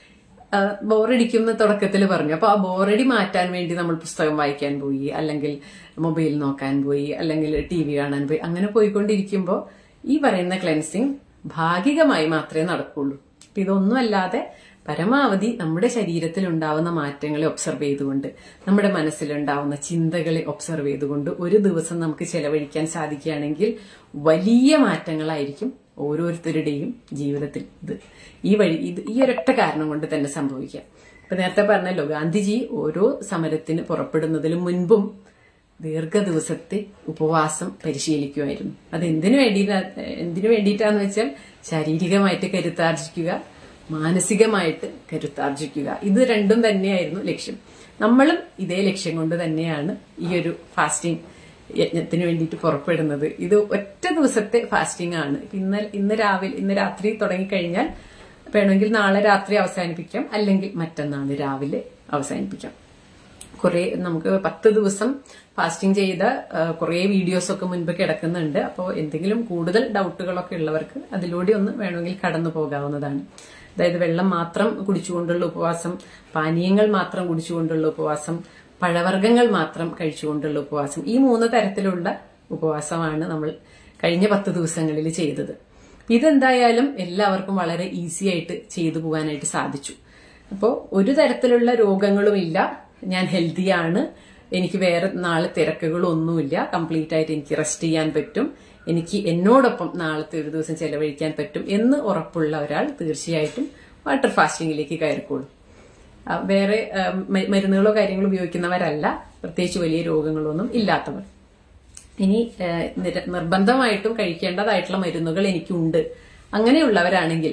ബോറടിക്കും എന്ന് തുടക്കത്തിൽ പറഞ്ഞു അപ്പൊ ആ ബോറടി മാറ്റാൻ വേണ്ടി നമ്മൾ പുസ്തകം വായിക്കാൻ പോയി അല്ലെങ്കിൽ മൊബൈൽ നോക്കാൻ പോയി അല്ലെങ്കിൽ ടി വി കാണാൻ പോയി അങ്ങനെ പോയിക്കൊണ്ടിരിക്കുമ്പോൾ ഈ പറയുന്ന ക്ലെൻസിങ് ഭാഗികമായി മാത്രമേ നടക്കുള്ളൂ അപ്പൊ ഇതൊന്നുമല്ലാതെ പരമാവധി നമ്മുടെ ശരീരത്തിൽ ഉണ്ടാവുന്ന മാറ്റങ്ങളെ ഒബ്സർവ് ചെയ്തുകൊണ്ട് നമ്മുടെ മനസ്സിലുണ്ടാവുന്ന ചിന്തകളെ ഒബ്സർവ് ചെയ്തുകൊണ്ട് ഒരു ദിവസം നമുക്ക് ചെലവഴിക്കാൻ സാധിക്കുകയാണെങ്കിൽ വലിയ മാറ്റങ്ങളായിരിക്കും ഓരോരുത്തരുടെയും ജീവിതത്തിൽ ഇത് ഈ വഴി ഇത് ഈ ഒരൊറ്റ കാരണം കൊണ്ട് തന്നെ സംഭവിക്കാം ഇപ്പൊ നേരത്തെ പറഞ്ഞല്ലോ ഗാന്ധിജി ഓരോ സമരത്തിന് പുറപ്പെടുന്നതിന് മുൻപും ദീർഘ ദിവസത്തെ ഉപവാസം പരിശീലിക്കുമായിരുന്നു അത് എന്തിനു വേണ്ടി എന്തിനു വേണ്ടിയിട്ടാന്ന് വെച്ചാൽ ശാരീരികമായിട്ട് കരുത്താർജിക്കുക മാനസികമായിട്ട് കരുത്താർജിക്കുക ഇത് രണ്ടും തന്നെയായിരുന്നു ലക്ഷ്യം നമ്മളും ഇതേ ലക്ഷ്യം കൊണ്ട് തന്നെയാണ് ഈ ഒരു ഫാസ്റ്റിംഗ് യജ്ഞത്തിന് വേണ്ടിയിട്ട് പുറപ്പെടുന്നത് ഇത് ഒറ്റ ദിവസത്തെ ഫാസ്റ്റിംഗ് ആണ് ഇന്ന് ഇന്ന് രാവിലെ ഇന്ന് രാത്രി തുടങ്ങിക്കഴിഞ്ഞാൽ വേണമെങ്കിൽ നാളെ രാത്രി അവസാനിപ്പിക്കാം അല്ലെങ്കിൽ മറ്റന്നാൾ രാവിലെ അവസാനിപ്പിക്കാം കുറെ നമുക്ക് പത്ത് ദിവസം ഫാസ്റ്റിംഗ് ചെയ്ത കുറെ വീഡിയോസ് ഒക്കെ മുൻപ് കിടക്കുന്നുണ്ട് അപ്പോൾ എന്തെങ്കിലും കൂടുതൽ ഡൗട്ടുകളൊക്കെ ഉള്ളവർക്ക് അതിലൂടെ ഒന്ന് വേണമെങ്കിൽ കടന്നു പോകാവുന്നതാണ് അതായത് വെള്ളം മാത്രം കുടിച്ചുകൊണ്ടുള്ള ഉപവാസം പാനീയങ്ങൾ മാത്രം കുടിച്ചുകൊണ്ടുള്ള ഉപവാസം പഴവർഗ്ഗങ്ങൾ മാത്രം കഴിച്ചുകൊണ്ടുള്ള ഉപവാസം ഈ മൂന്ന് തരത്തിലുള്ള ഉപവാസമാണ് നമ്മൾ കഴിഞ്ഞ പത്ത് ദിവസങ്ങളിൽ ചെയ്തത് ഇതെന്തായാലും എല്ലാവർക്കും വളരെ ഈസി ആയിട്ട് ചെയ്തു പോകാനായിട്ട് സാധിച്ചു അപ്പോൾ ഒരു തരത്തിലുള്ള രോഗങ്ങളും ഇല്ല ഞാൻ ഹെൽത്തിയാണ് എനിക്ക് വേറെ നാളെ തിരക്കുകളൊന്നുമില്ല കംപ്ലീറ്റ് ആയിട്ട് എനിക്ക് റെസ്റ്റ് ചെയ്യാൻ പറ്റും എനിക്ക് എന്നോടൊപ്പം നാളത്തെ ഒരു ദിവസം ചെലവഴിക്കാൻ പറ്റും എന്ന് ഉറപ്പുള്ള ഒരാൾ തീർച്ചയായിട്ടും വാട്ടർ ഫാസ്റ്റിംഗിലേക്ക് കയറിക്കോളും വേറെ മരുന്നുകളോ കാര്യങ്ങളോ ഉപയോഗിക്കുന്നവരല്ല പ്രത്യേകിച്ച് വലിയ രോഗങ്ങളൊന്നും ഇല്ലാത്തവർ ഇനി നിർബന്ധമായിട്ടും കഴിക്കേണ്ടതായിട്ടുള്ള മരുന്നുകൾ എനിക്കുണ്ട് അങ്ങനെയുള്ളവരാണെങ്കിൽ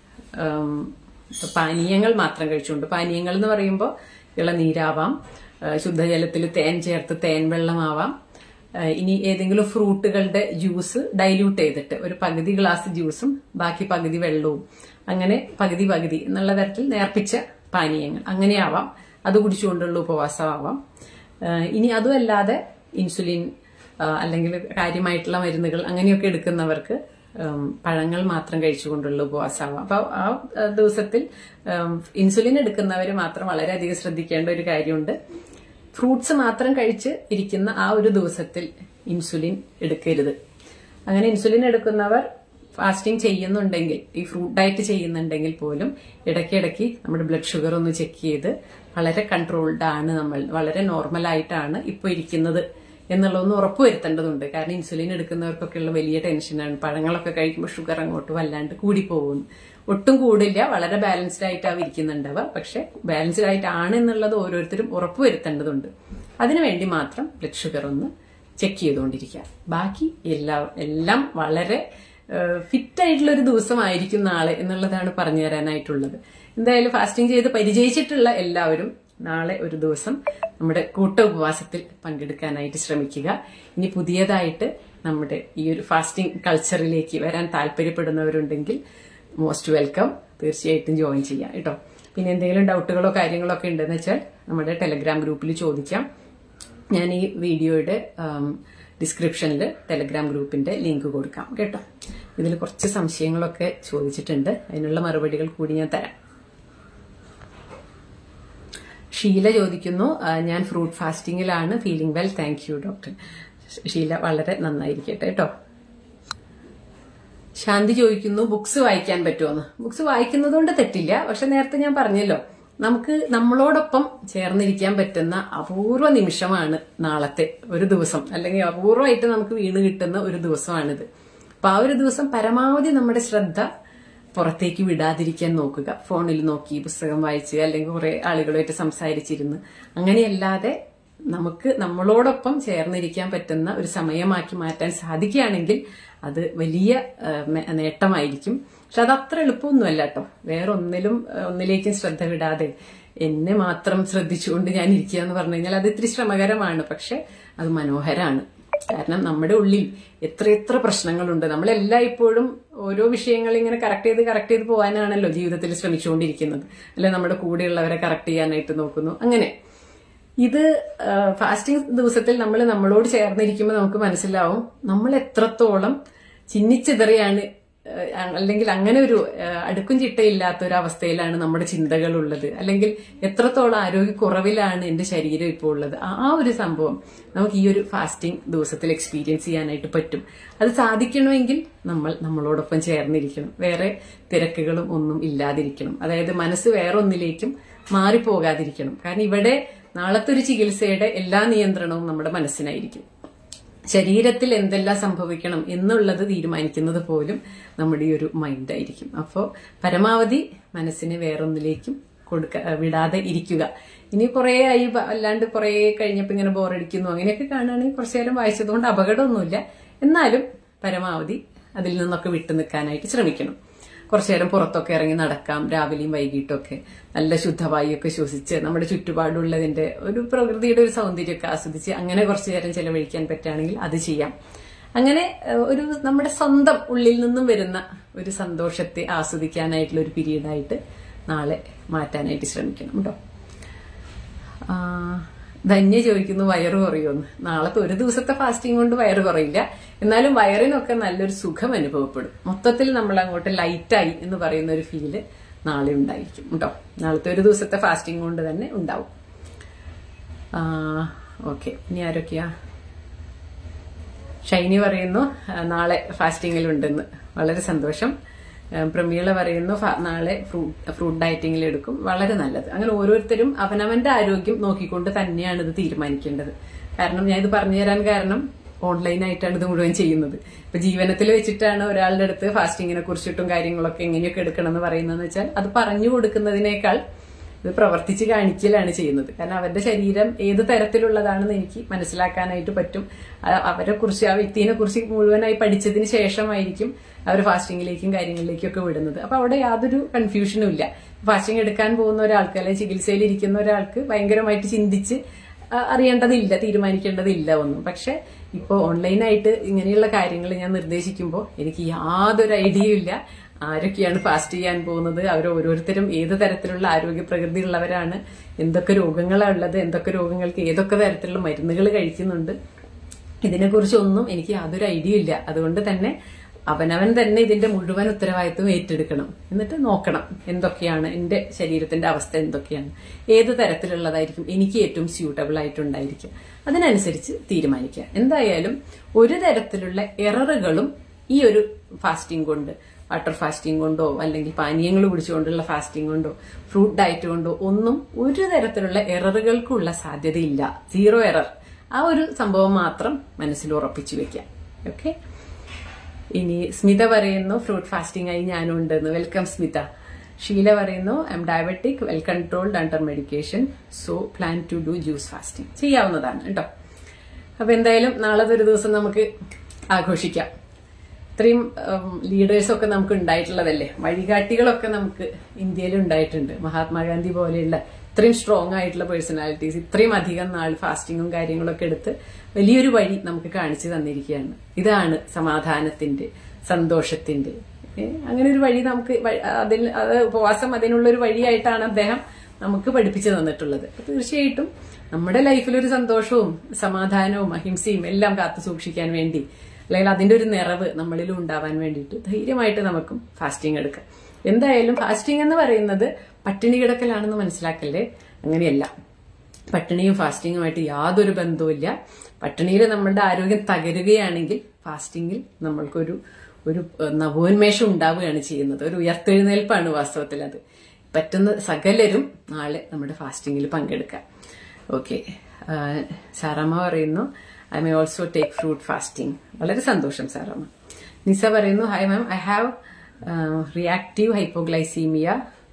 പാനീയങ്ങൾ മാത്രം കഴിച്ചുകൊണ്ട് പാനീയങ്ങൾ എന്ന് പറയുമ്പോൾ ഇളനീരാവാം ശുദ്ധജലത്തിൽ തേൻ ചേർത്ത് തേൻ വെള്ളമാവാം ഇനി ഏതെങ്കിലും ഫ്രൂട്ടുകളുടെ ജ്യൂസ് ഡൈല്യൂട്ട് ചെയ്തിട്ട് ഒരു പകുതി ഗ്ലാസ് ജ്യൂസും ബാക്കി പകുതി വെള്ളവും അങ്ങനെ പകുതി പകുതി എന്നുള്ള തരത്തിൽ നേർപ്പിച്ച പാനീയങ്ങൾ അങ്ങനെയാവാം അത് കുടിച്ചുകൊണ്ടുള്ള ഉപവാസമാവാം ഇനി അതുമല്ലാതെ ഇൻസുലിൻ അല്ലെങ്കിൽ കാര്യമായിട്ടുള്ള മരുന്നുകൾ അങ്ങനെയൊക്കെ എടുക്കുന്നവർക്ക് പഴങ്ങൾ മാത്രം കഴിച്ചുകൊണ്ടുള്ള ഉപവാസമാവാം അപ്പൊ ആ ദിവസത്തിൽ ഇൻസുലിൻ എടുക്കുന്നവർ മാത്രം വളരെയധികം ശ്രദ്ധിക്കേണ്ട ഒരു കാര്യമുണ്ട് ഫ്രൂട്ട്സ് മാത്രം കഴിച്ച് ഇരിക്കുന്ന ആ ഒരു ദിവസത്തിൽ ഇൻസുലിൻ എടുക്കരുത് അങ്ങനെ ഇൻസുലിൻ എടുക്കുന്നവർ ഫാസ്റ്റിംഗ് ചെയ്യുന്നുണ്ടെങ്കിൽ ഈ ഫ്രൂട്ട് ഡയറ്റ് ചെയ്യുന്നുണ്ടെങ്കിൽ പോലും ഇടയ്ക്കിടയ്ക്ക് നമ്മുടെ ബ്ലഡ് ഷുഗർ ഒന്ന് ചെക്ക് ചെയ്ത് വളരെ കൺട്രോൾഡ് ആണ് നമ്മൾ വളരെ നോർമൽ ആയിട്ടാണ് ഇപ്പോൾ ഇരിക്കുന്നത് എന്നുള്ളതൊന്ന് ഉറപ്പുവരുത്തേണ്ടതുണ്ട് കാരണം ഇൻസുലിൻ എടുക്കുന്നവർക്കൊക്കെയുള്ള വലിയ ടെൻഷനാണ് പഴങ്ങളൊക്കെ കഴിക്കുമ്പോൾ ഷുഗർ അങ്ങോട്ട് വല്ലാണ്ട് കൂടിപ്പോകുന്നു ഒട്ടും കൂടില്ല വളരെ ബാലൻസ്ഡ് ആയിട്ടാവും ഇരിക്കുന്നുണ്ടാവുക പക്ഷെ ബാലൻസ്ഡ് ആയിട്ടാണ് എന്നുള്ളത് ഓരോരുത്തരും ഉറപ്പുവരുത്തേണ്ടതുണ്ട് അതിനുവേണ്ടി മാത്രം ബ്ലഡ് ഷുഗർ ഒന്ന് ചെക്ക് ചെയ്തുകൊണ്ടിരിക്കുക ബാക്കി എല്ലാ എല്ലാം വളരെ ഫിറ്റ് ആയിട്ടുള്ള ഒരു ദിവസമായിരിക്കും നാളെ എന്നുള്ളതാണ് പറഞ്ഞു തരാനായിട്ടുള്ളത് എന്തായാലും ഫാസ്റ്റിംഗ് ചെയ്ത് പരിചയിച്ചിട്ടുള്ള എല്ലാവരും നാളെ ഒരു ദിവസം നമ്മുടെ കൂട്ട ഉപവാസത്തിൽ പങ്കെടുക്കാനായിട്ട് ശ്രമിക്കുക ഇനി പുതിയതായിട്ട് നമ്മുടെ ഈ ഒരു ഫാസ്റ്റിംഗ് കൾച്ചറിലേക്ക് വരാൻ താല്പര്യപ്പെടുന്നവരുണ്ടെങ്കിൽ മോസ്റ്റ് വെൽക്കം തീർച്ചയായിട്ടും ജോയിൻ ചെയ്യാം കേട്ടോ പിന്നെ എന്തെങ്കിലും ഡൗട്ടുകളോ കാര്യങ്ങളോ ഒക്കെ ഉണ്ടെന്ന് വെച്ചാൽ നമ്മുടെ ടെലഗ്രാം ഗ്രൂപ്പിൽ ചോദിക്കാം ഞാൻ ഈ വീഡിയോയുടെ ഡിസ്ക്രിപ്ഷനിൽ ടെലഗ്രാം ഗ്രൂപ്പിന്റെ ലിങ്ക് കൊടുക്കാം കേട്ടോ ഇതിൽ കുറച്ച് സംശയങ്ങളൊക്കെ ചോദിച്ചിട്ടുണ്ട് അതിനുള്ള മറുപടികൾ കൂടി ഞാൻ തരാം ഷീല ചോദിക്കുന്നു ഞാൻ ഫ്രൂട്ട് ഫാസ്റ്റിംഗിലാണ് feeling well thank you doctor Sheela വളരെ നന്നായിരിക്കട്ടെ കേട്ടോ ശാന്തി ചോദിക്കുന്നു ബുക്സ് വായിക്കാൻ പറ്റുമോന്ന് ബുക്സ് വായിക്കുന്നതുകൊണ്ട് തെറ്റില്ല പക്ഷെ നേരത്തെ ഞാൻ പറഞ്ഞല്ലോ നമുക്ക് നമ്മളോടൊപ്പം ചേർന്നിരിക്കാൻ പറ്റുന്ന അപൂർവ നിമിഷമാണ് നാളത്തെ ഒരു ദിവസം അല്ലെങ്കിൽ അപൂർവമായിട്ട് നമുക്ക് വീണ് കിട്ടുന്ന ഒരു ദിവസമാണിത് അപ്പൊ ആ ഒരു ദിവസം പരമാവധി നമ്മുടെ ശ്രദ്ധ പുറത്തേക്ക് വിടാതിരിക്കാൻ നോക്കുക ഫോണിൽ നോക്കി പുസ്തകം വായിച്ച് അല്ലെങ്കിൽ കുറെ ആളുകളുമായിട്ട് സംസാരിച്ചിരുന്ന് അങ്ങനെയല്ലാതെ നമുക്ക് നമ്മളോടൊപ്പം ചേർന്നിരിക്കാൻ പറ്റുന്ന ഒരു സമയമാക്കി മാറ്റാൻ സാധിക്കുകയാണെങ്കിൽ അത് വലിയ നേട്ടമായിരിക്കും പക്ഷെ അത് അത്ര എളുപ്പമൊന്നുമല്ല കേട്ടോ വേറെ ഒന്നിലും ഒന്നിലേക്കും ശ്രദ്ധ വിടാതെ എന്നെ മാത്രം ശ്രദ്ധിച്ചുകൊണ്ട് ഞാൻ ഇരിക്കുക എന്ന് പറഞ്ഞു കഴിഞ്ഞാൽ അത് ഇത്തിരി ശ്രമകരമാണ് പക്ഷെ അത് മനോഹരമാണ് കാരണം നമ്മുടെ ഉള്ളിൽ എത്രയെത്ര പ്രശ്നങ്ങളുണ്ട് നമ്മളെല്ലാം ഇപ്പോഴും ഓരോ വിഷയങ്ങൾ ഇങ്ങനെ കറക്റ്റ് ചെയ്ത് കറക്റ്റ് ചെയ്ത് പോകാനാണല്ലോ ജീവിതത്തിൽ ശ്രമിച്ചുകൊണ്ടിരിക്കുന്നത് അല്ലെ നമ്മുടെ കൂടെയുള്ളവരെ കറക്റ്റ് ചെയ്യാനായിട്ട് നോക്കുന്നു അങ്ങനെ ഇത് ഫാസ്റ്റിംഗ് ദിവസത്തിൽ നമ്മൾ നമ്മളോട് ചേർന്നിരിക്കുമ്പോൾ നമുക്ക് മനസ്സിലാവും നമ്മൾ എത്രത്തോളം ചിന്നിച്ചിതറിയാണ് ഏഹ് അല്ലെങ്കിൽ അങ്ങനെ ഒരു ഏഹ് അടുക്കും ചിട്ടയില്ലാത്ത ഒരു അവസ്ഥയിലാണ് നമ്മുടെ ചിന്തകൾ ഉള്ളത് അല്ലെങ്കിൽ എത്രത്തോളം ആരോഗ്യക്കുറവിലാണ് എന്റെ ശരീരം ഇപ്പോൾ ഉള്ളത് ആ ആ ഒരു സംഭവം നമുക്ക് ഈ ഒരു ഫാസ്റ്റിംഗ് ദിവസത്തിൽ എക്സ്പീരിയൻസ് ചെയ്യാനായിട്ട് പറ്റും അത് സാധിക്കണമെങ്കിൽ നമ്മൾ നമ്മളോടൊപ്പം ചേർന്നിരിക്കണം വേറെ തിരക്കുകളും ഒന്നും ഇല്ലാതിരിക്കണം അതായത് മനസ്സ് വേറെ ഒന്നിലേക്കും മാറിപ്പോകാതിരിക്കണം കാരണം ഇവിടെ നാളത്തെ ഒരു ചികിത്സയുടെ എല്ലാ നിയന്ത്രണവും നമ്മുടെ മനസ്സിനായിരിക്കും ശരീരത്തിൽ എന്തെല്ലാം സംഭവിക്കണം എന്നുള്ളത് തീരുമാനിക്കുന്നത് പോലും നമ്മുടെ ഈ ഒരു മൈൻഡായിരിക്കും അപ്പോൾ പരമാവധി മനസ്സിനെ വേറൊന്നിലേക്കും കൊടുക്ക വിടാതെ ഇരിക്കുക ഇനി കുറേ ആയി ബ- അല്ലാണ്ട് കുറേ കഴിഞ്ഞപ്പോൾ ഇങ്ങനെ ബോറടിക്കുന്നു അങ്ങനെയൊക്കെ കാണുകയാണെങ്കിൽ കുറച്ചു നേരം വായിച്ചതുകൊണ്ട് അപകടമൊന്നുമില്ല എന്നാലും പരമാവധി അതിൽ നിന്നൊക്കെ വിട്ടു നിൽക്കാനായിട്ട് ശ്രമിക്കണം കുറച്ചു നേരം പുറത്തൊക്കെ ഇറങ്ങി നടക്കാം രാവിലെയും വൈകിട്ടൊക്കെ നല്ല ശുദ്ധവായുവൊക്കെ ശ്വസിച്ച് നമ്മുടെ ചുറ്റുപാടുള്ളതിന്റെ ഒരു പ്രകൃതിയുടെ ഒരു സൗന്ദര്യമൊക്കെ ആസ്വദിച്ച് അങ്ങനെ കുറച്ചു നേരം ചെലവഴിക്കാൻ പറ്റുകയാണെങ്കിൽ അത് ചെയ്യാം അങ്ങനെ ഏഹ്, ഒരു നമ്മുടെ സ്വന്തം ഉള്ളിൽ നിന്നും വരുന്ന ഒരു സന്തോഷത്തെ ആസ്വദിക്കാനായിട്ടുള്ള ഒരു പീരീഡായിട്ട് നാളെ മാറ്റാനായിട്ട് ശ്രമിക്കണം കേട്ടോ ആ, ധന്യ ചോദിക്കുന്നു വയറ് കുറയുമെന്ന് നാളത്തെ ഒരു ദിവസത്തെ ഫാസ്റ്റിംഗ് കൊണ്ട് വയറ് കുറയില്ല എന്നാലും വയറിനൊക്കെ നല്ലൊരു സുഖം അനുഭവപ്പെടും മൊത്തത്തിൽ നമ്മൾ അങ്ങോട്ട് ലൈറ്റായി എന്ന് പറയുന്ന ഒരു ഫീല് നാളെ ഉണ്ടായിരിക്കും കേട്ടോ നാളത്തെ ഒരു ദിവസത്തെ ഫാസ്റ്റിംഗ് കൊണ്ട് തന്നെ ഉണ്ടാവും ഓക്കെ ഇനി ആരൊക്കെയാ ഷൈനി പറയുന്നു ആ, നാളെ ഫാസ്റ്റിംഗിൽ ഉണ്ടെന്ന് വളരെ സന്തോഷം ആ, പ്രമീള പറയുന്നു ഫ- നാളെ ഫ്രൂട്ട് ഫ്രൂട്ട് ഡയറ്റിംഗിൽ എടുക്കും വളരെ നല്ലത് അങ്ങനെ ഓരോരുത്തരും അവനവന്റെ ആരോഗ്യം നോക്കിക്കൊണ്ട് തന്നെയാണ് ഇത് തീരുമാനിക്കേണ്ടത് കാരണം ഞാൻ ഇത് പറഞ്ഞു തരാൻ കാരണം ഓൺലൈനായിട്ടാണ് ഇത് മുഴുവൻ ചെയ്യുന്നത് ഇപ്പൊ ജീവനത്തിൽ വെച്ചിട്ടാണ് ഒരാളുടെ അടുത്ത് ഫാസ്റ്റിങ്ങിനെ കുറിച്ചിട്ടും കാര്യങ്ങളൊക്കെ എങ്ങനെയൊക്കെ എടുക്കണം എന്ന് പറയുന്നതെന്ന് വെച്ചാൽ അത് പറഞ്ഞു കൊടുക്കുന്നതിനേക്കാൾ ഇത് പ്രവർത്തിച്ച് കാണിക്കലാണ് ചെയ്യുന്നത് കാരണം അവരുടെ ശരീരം ഏത് തരത്തിലുള്ളതാണെന്ന് എനിക്ക് മനസ്സിലാക്കാനായിട്ട് പറ്റും അ- അവരെ കുറിച്ച് ആ വ്യക്തിനെ കുറിച്ച് മുഴുവനായി പഠിച്ചതിന് ശേഷമായിരിക്കും അവർ ഫാസ്റ്റിങ്ങിലേക്കും കാര്യങ്ങളിലേക്കും ഒക്കെ വിടുന്നത് അപ്പൊ അവിടെ യാതൊരു കൺഫ്യൂഷനും ഇല്ല ഫാസ്റ്റിംഗ് എടുക്കാൻ പോകുന്ന ഒരാൾക്ക് അല്ലെങ്കിൽ ചികിത്സയിൽ ഇരിക്കുന്ന ഒരാൾക്ക് ഭയങ്കരമായിട്ട് ചിന്തിച്ച് ആ, അറിയേണ്ടതില്ല തീരുമാനിക്കേണ്ടതില്ല ഒന്നും പക്ഷെ ഇപ്പോൾ ഓൺലൈനായിട്ട് ഇങ്ങനെയുള്ള കാര്യങ്ങൾ ഞാൻ നിർദ്ദേശിക്കുമ്പോൾ എനിക്ക് യാതൊരു ഐഡിയയും ഇല്ല ആരൊക്കെയാണ് ഫാസ്റ്റ് ചെയ്യാൻ പോകുന്നത് അവർ ഓരോരുത്തരും ഏത് തരത്തിലുള്ള ആരോഗ്യ പ്രകൃതി ഉള്ളവരാണ് എന്തൊക്കെ രോഗങ്ങളാണ് ഉള്ളത് എന്തൊക്കെ രോഗങ്ങൾക്ക് ഏതൊക്കെ തരത്തിലുള്ള മരുന്നുകൾ കഴിക്കുന്നുണ്ട് ഇതിനെക്കുറിച്ചൊന്നും എനിക്ക് യാതൊരു ഐഡിയ ഇല്ല അതുകൊണ്ട് തന്നെ അവനവൻ തന്നെ ഇതിന്റെ മുഴുവൻ ഉത്തരവാദിത്വം ഏറ്റെടുക്കണം എന്നിട്ട് നോക്കണം എന്തൊക്കെയാണ് എന്റെ ശരീരത്തിന്റെ അവസ്ഥ എന്തൊക്കെയാണ് ഏത് തരത്തിലുള്ളതായിരിക്കും എനിക്ക് ഏറ്റവും സ്യൂട്ടബിൾ ആയിട്ടുണ്ടായിരിക്കും അതിനനുസരിച്ച് തീരുമാനിക്കുക എന്തായാലും ഒരു തരത്തിലുള്ള എററുകളും ഈ ഒരു ഫാസ്റ്റിംഗ് കൊണ്ട് വാട്ടർ ഫാസ്റ്റിംഗ് കൊണ്ടോ അല്ലെങ്കിൽ പാനീയങ്ങൾ കുടിച്ചുകൊണ്ടുള്ള ഫാസ്റ്റിംഗ് കൊണ്ടോ ഫ്രൂട്ട് ഡയറ്റ് കൊണ്ടോ ഒന്നും ഒരു തരത്തിലുള്ള എററുകൾക്കുള്ള സാധ്യതയില്ല സീറോ എറർ ആ ഒരു സംഭവം മാത്രം മനസ്സിൽ ഉറപ്പിച്ചു വെക്കാം ഓക്കെ ഇനി സ്മിത പറയുന്നു ഫ്രൂട്ട് ഫാസ്റ്റിംഗ് ആയി ഞാനും ഉണ്ടെന്ന് വെൽക്കം സ്മിത ഷീല പറയുന്നു I'm diabetic well controlled under medication so plan to do juice fasting ചെയ്യാവുന്നതാണ് കേട്ടോ അപ്പൊ എന്തായാലും നാളത്തെ ഒരു ദിവസം നമുക്ക് ആഘോഷിക്കാം ഇത്രയും ലീഡേഴ്സ് ഒക്കെ നമുക്ക് ഉണ്ടായിട്ടുള്ളതല്ലേ വഴികാട്ടികളൊക്കെ നമുക്ക് ഇന്ത്യയിൽ ഉണ്ടായിട്ടുണ്ട് മഹാത്മാഗാന്ധി പോലെയുള്ള ഇത്രയും സ്ട്രോങ് ആയിട്ടുള്ള പേഴ്സണാലിറ്റീസ് ഇത്രയും അധികം നാൾ ഫാസ്റ്റിങ്ങും കാര്യങ്ങളൊക്കെ എടുത്ത് വലിയൊരു വഴി നമുക്ക് കാണിച്ചു തന്നിരിക്കുകയാണ് ഇതാണ് സമാധാനത്തിന്റെ സന്തോഷത്തിന്റെ ഏ, അങ്ങനെ ഒരു വഴി നമുക്ക് വ- അതിന് അത് ഉപവാസം അതിനുള്ള ഒരു വഴിയായിട്ടാണ് അദ്ദേഹം നമുക്ക് പഠിപ്പിച്ചു തന്നിട്ടുള്ളത് അപ്പൊ തീർച്ചയായിട്ടും നമ്മുടെ ലൈഫിൽ ഒരു സന്തോഷവും സമാധാനവും അഹിംസയും എല്ലാം കാത്തു സൂക്ഷിക്കാൻ വേണ്ടി അല്ലെങ്കിൽ അതിന്റെ ഒരു നിറവ് നമ്മളിലും ഉണ്ടാവാൻ വേണ്ടിയിട്ട് ധൈര്യമായിട്ട് നമുക്കും ഫാസ്റ്റിംഗ് എടുക്കാം എന്തായാലും ഫാസ്റ്റിംഗ് എന്ന് പറയുന്നത് പട്ടിണി കിടക്കലാണെന്ന് മനസ്സിലാക്കല്ലേ അങ്ങനെയല്ല പട്ടിണിയും ഫാസ്റ്റിങ്ങുമായിട്ട് യാതൊരു ബന്ധവുമില്ല പട്ടിണിയിൽ നമ്മളുടെ ആരോഗ്യം തകരുകയാണെങ്കിൽ ഫാസ്റ്റിങ്ങിൽ നമ്മൾക്കൊരു ഒരു ഏഹ്, നവോന്മേഷം ഉണ്ടാവുകയാണ് ചെയ്യുന്നത് ഒരു ഉയർത്തെഴുന്നേൽപ്പാണ് വാസ്തവത്തിൽ അത് പറ്റുന്ന സകലരും നാളെ നമ്മുടെ ഫാസ്റ്റിങ്ങിൽ പങ്കെടുക്കാം ഓക്കെ സാറാമ്മ പറയുന്നു I may also take fruit fasting വളരെ സന്തോഷം സാറാമ്മ നിസ പറയുന്നു hi ma'am I have reactive hypoglycaemia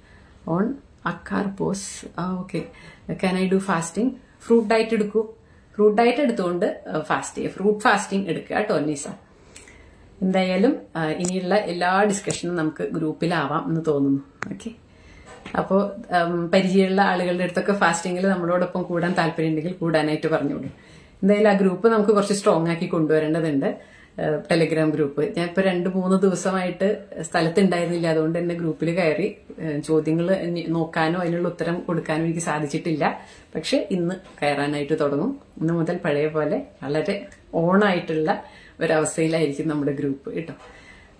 on അക്കാർ പോസ് okay can I do fasting fruit diet എടുക്കൂ ഫ്രൂട്ട് ഡയറ്റ് എടുത്തുകൊണ്ട് ഫാസ്റ്റ് ചെയ്യുക ഫ്രൂട്ട് ഫാസ്റ്റിംഗ് എടുക്കുക കേട്ടോ നിസ എന്തായാലും ആ, ഇനിയുള്ള എല്ലാ ഡിസ്കഷനും നമുക്ക് ഗ്രൂപ്പിലാവാം എന്ന് തോന്നുന്നു ഓക്കെ അപ്പോൾ പരിചയമുള്ള ആളുകളുടെ അടുത്തൊക്കെ ഫാസ്റ്റിങ്ങിൽ നമ്മളോടൊപ്പം കൂടാൻ താല്പര്യമുണ്ടെങ്കിൽ കൂടാനായിട്ട് പറഞ്ഞോളൂ എന്തായാലും ആ ഗ്രൂപ്പ് നമുക്ക് കുറച്ച് സ്ട്രോങ് ആക്കി കൊണ്ടുവരേണ്ടതുണ്ട് ടെലിഗ്രാം ഗ്രൂപ്പ് ഞാൻ ഇപ്പൊ രണ്ട് മൂന്ന് ദിവസമായിട്ട് സ്ഥലത്തുണ്ടായിരുന്നില്ല അതുകൊണ്ട് തന്നെ ഗ്രൂപ്പിൽ കയറി ചോദ്യങ്ങൾ നോക്കാനോ അതിനുള്ള ഉത്തരം കൊടുക്കാനോ എനിക്ക് സാധിച്ചിട്ടില്ല പക്ഷെ ഇന്ന് കയറാനായിട്ട് തുടങ്ങും ഇന്ന് മുതൽ പഴയ പോലെ വളരെ ഓണായിട്ടുള്ള ഒരവസ്ഥയിലായിരിക്കും നമ്മുടെ ഗ്രൂപ്പ് കേട്ടോ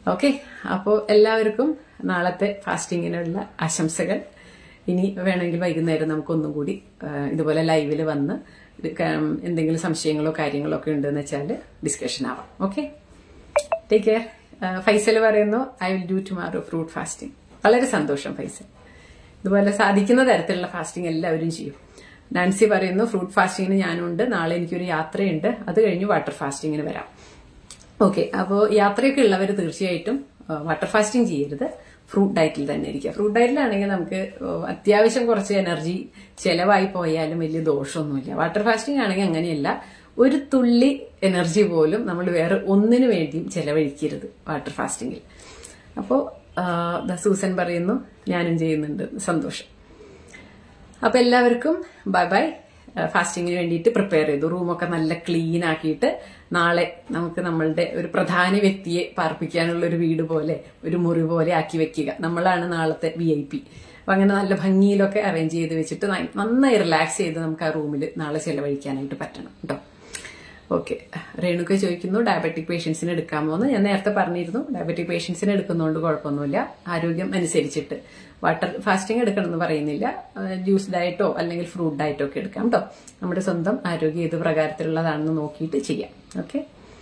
ഓക്കെ അപ്പോൾ എല്ലാവർക്കും നാളത്തെ ഫാസ്റ്റിങ്ങിനുള്ള ആശംസകൾ ഇനി വേണമെങ്കിൽ വൈകുന്നേരം നമുക്കൊന്നും കൂടി ആ, ഇതുപോലെ ലൈവിൽ വന്ന് ഇത് ക- എന്തെങ്കിലും സംശയങ്ങളോ കാര്യങ്ങളോ ഒക്കെ ഉണ്ടെന്ന് വെച്ചാൽ ഡിസ്കഷൻ ആവാം ഓക്കെ ടേക്ക് കെയർ ഫൈസൽ പറയുന്നു I will do tomorrow fruit fasting വളരെ സന്തോഷം ഫൈസൽ ഇതുപോലെ സാധിക്കുന്ന തരത്തിലുള്ള ഫാസ്റ്റിംഗ് എല്ലാവരും ചെയ്യും നാൻസി പറയുന്നു ഫ്രൂട്ട് ഫാസ്റ്റിങ്ങിന് ഞാനുണ്ട് നാളെ എനിക്കൊരു യാത്രയുണ്ട് അത് കഴിഞ്ഞ് വാട്ടർ ഫാസ്റ്റിങ്ങിന് വരാം ഓക്കെ അപ്പോൾ യാത്രയൊക്കെ ഉള്ളവർ തീർച്ചയായിട്ടും വാട്ടർ ഫാസ്റ്റിംഗ് ചെയ്യരുത് ഫ്രൂട്ട് ഡയറ്റിൽ തന്നെ ഇരിക്കുക ഫ്രൂട്ട് ഡയറ്റിലാണെങ്കിൽ നമുക്ക് ഏഹ്, അത്യാവശ്യം കുറച്ച് എനർജി ചെലവായി പോയാലും വലിയ ദോഷമൊന്നുമില്ല വാട്ടർ ഫാസ്റ്റിംഗ് ആണെങ്കിൽ അങ്ങനെയല്ല ഒരു തുള്ളി എനർജി പോലും നമ്മൾ വേറെ ഒന്നിനു വേണ്ടിയും ചെലവഴിക്കരുത് വാട്ടർ ഫാസ്റ്റിംഗിൽ അപ്പോൾ സൂസൻ പറയുന്നു ഞാനും ചെയ്യുന്നുണ്ട് സന്തോഷം അപ്പൊ എല്ലാവർക്കും ബൈ ബൈ ഫാസ്റ്റിങ്ങിന് വേണ്ടിയിട്ട് പ്രിപ്പയർ ചെയ്തു റൂമൊക്കെ നല്ല ക്ലീൻ ആക്കിയിട്ട് നാളെ നമുക്ക് നമ്മളുടെ ഒരു പ്രധാന വ്യക്തിയെ പാർപ്പിക്കാനുള്ള ഒരു വീട് പോലെ ഒരു മുറി പോലെ ആക്കി വെക്കുക നമ്മളാണ് നാളത്തെ വി ഐ പി അപ്പൊ അങ്ങനെ നല്ല ഭംഗിയിലൊക്കെ അറേഞ്ച് ചെയ്ത് വെച്ചിട്ട് നന്നായി- നന്നായി റിലാക്സ് ചെയ്ത് നമുക്ക് ആ റൂമിൽ നാളെ ചെലവഴിക്കാനായിട്ട് പറ്റണം കേട്ടോ ഓക്കെ രേണുക ചോദിക്കുന്നു ഡയബറ്റിക് പേഷ്യൻസിന് എടുക്കാമോ എന്ന് ഞാൻ നേരത്തെ പറഞ്ഞിരുന്നു ഡയബറ്റിക് പേഷ്യൻസിന് എടുക്കുന്നതുകൊണ്ട് കുഴപ്പമൊന്നുമില്ല ആരോഗ്യം അനുസരിച്ചിട്ട് വാട്ടർ ഫാസ്റ്റിംഗ് എടുക്കണമെന്ന് പറയുന്നില്ല ജ്യൂസ് ഡയറ്റോ അല്ലെങ്കിൽ ഫ്രൂട്ട് ഡയറ്റോ ഒക്കെ എടുക്കാം കേട്ടോ നമ്മുടെ സ്വന്തം ആരോഗ്യം ഏത് പ്രകാരത്തിലുള്ളതാണെന്ന് നോക്കിയിട്ട് ചെയ്യാം ഓക്കെ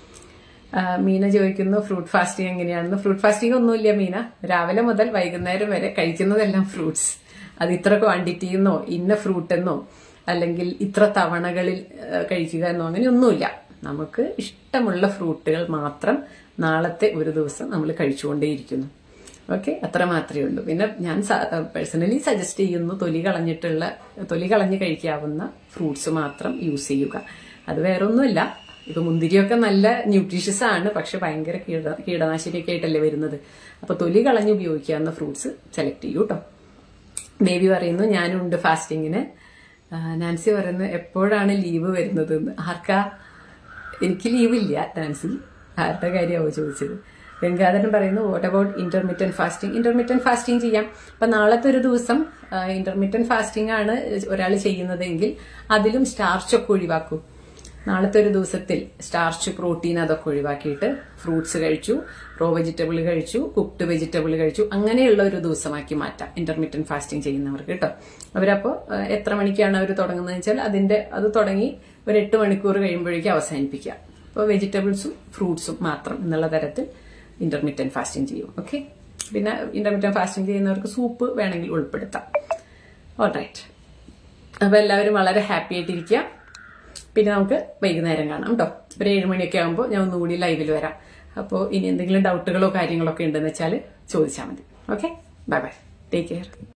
മീന ചോദിക്കുന്നു ഫ്രൂട്ട് ഫാസ്റ്റിംഗ് എങ്ങനെയാണെന്ന് ഫ്രൂട്ട് ഫാസ്റ്റിംഗ് ഒന്നുമില്ല മീന രാവിലെ മുതൽ വൈകുന്നേരം വരെ കഴിക്കുന്നതെല്ലാം ഫ്രൂട്ട്സ് അത് ഇത്ര ക്വാണ്ടിറ്റി എന്നോ ഇന്ന ഫ്രൂട്ട് എന്നോ അല്ലെങ്കിൽ ഇത്ര തവണകളിൽ ആ, കഴിക്കുക എന്നോ അങ്ങനെയൊന്നുമില്ല നമുക്ക് ഇഷ്ടമുള്ള ഫ്രൂട്ടുകൾ മാത്രം നാളത്തെ ഒരു ദിവസം നമ്മൾ കഴിച്ചുകൊണ്ടേയിരിക്കുന്നു ഓക്കെ അത്ര മാത്രമേ ഉള്ളൂ പിന്നെ ഞാൻ പേഴ്സണലി സജസ്റ്റ് ചെയ്യുന്നു തൊലി കളഞ്ഞിട്ടുള്ള തൊലി കളഞ്ഞ് കഴിക്കാവുന്ന ഫ്രൂട്ട്സ് മാത്രം യൂസ് ചെയ്യുക അത് വേറെ ഒന്നുമില്ല ഇപ്പൊ മുന്തിരിയൊക്കെ നല്ല ന്യൂട്രീഷ്യസ് ആണ് പക്ഷെ ഭയങ്കര കീട കീടനാശിനിയൊക്കെ ആയിട്ടല്ലേ വരുന്നത് അപ്പൊ തൊലി കളഞ്ഞ് ഉപയോഗിക്കാവുന്ന ഫ്രൂട്ട്സ് സെലക്ട് ചെയ്യൂ കേട്ടോ ബേബി പറയുന്നു ഞാനും ഉണ്ട് ഫാസ്റ്റിങ്ങിന് ആ, നാൻസി പറയുന്നു എപ്പോഴാണ് ലീവ് വരുന്നത് എന്ന് ആർക്കാ എനിക്ക് ലീവില്ല നാൻസി ആരുടെ കാര്യമാവോ ചോദിച്ചത് ഗംഗാധരൻ പറയുന്നു what about intermittent fasting intermittent fasting ചെയ്യാം അപ്പൊ നാളത്തെ ഒരു ദിവസം ഇന്റർമീഡിയൻ ഫാസ്റ്റിംഗ് ആണ് ഒരാൾ ചെയ്യുന്നതെങ്കിൽ അതിലും സ്റ്റാർച്ച് ഒക്കെ ഒഴിവാക്കൂ നാളത്തെ ഒരു ദിവസത്തിൽ സ്റ്റാർച്ച് പ്രോട്ടീൻ അതൊക്കെ ഒഴിവാക്കിയിട്ട് ഫ്രൂട്ട്സ് കഴിച്ചു റോ വെജിറ്റബിൾ കഴിച്ചു കുക്ക്ഡ് വെജിറ്റബിൾ കഴിച്ചു അങ്ങനെയുള്ള ഒരു ദിവസമാക്കി മാറ്റാം ഇന്റർമീഡിയൻ ഫാസ്റ്റിംഗ് ചെയ്യുന്നവർക്ക് കേട്ടോ അവരപ്പോൾ എത്ര മണിക്കാണ് അവർ തുടങ്ങുന്നത് വെച്ചാൽ അതിന്റെ അത് തുടങ്ങി ഒരു എട്ട് മണിക്കൂർ കഴിയുമ്പോഴേക്കും അവസാനിപ്പിക്കുക അപ്പോൾ വെജിറ്റബിൾസും ഫ്രൂട്ട്സും മാത്രം എന്നുള്ള തരത്തിൽ ഇന്റർമീഡിയൻ ഫാസ്റ്റിംഗ് ചെയ്യും ഓക്കെ പിന്നെ ഇന്റർമീഡിയൻ ഫാസ്റ്റിംഗ് ചെയ്യുന്നവർക്ക് സൂപ്പ് വേണമെങ്കിൽ ഉൾപ്പെടുത്താം ഓൾറൈറ്റ് അപ്പൊ എല്ലാവരും വളരെ ഹാപ്പി ആയിട്ടിരിക്കുക പിന്നെ നമുക്ക് വൈകുന്നേരം കാണാം കേട്ടോ ഒരു ഏഴ് മണിയൊക്കെ ആകുമ്പോൾ ഞാൻ ഒന്നുകൂടി ലൈവിൽ വരാം അപ്പോൾ ഇനി എന്തെങ്കിലും ഡൗട്ടുകളോ കാര്യങ്ങളോ ഒക്കെ ഉണ്ടെന്ന് വെച്ചാൽ ചോദിച്ചാൽ മതി okay bye bye take care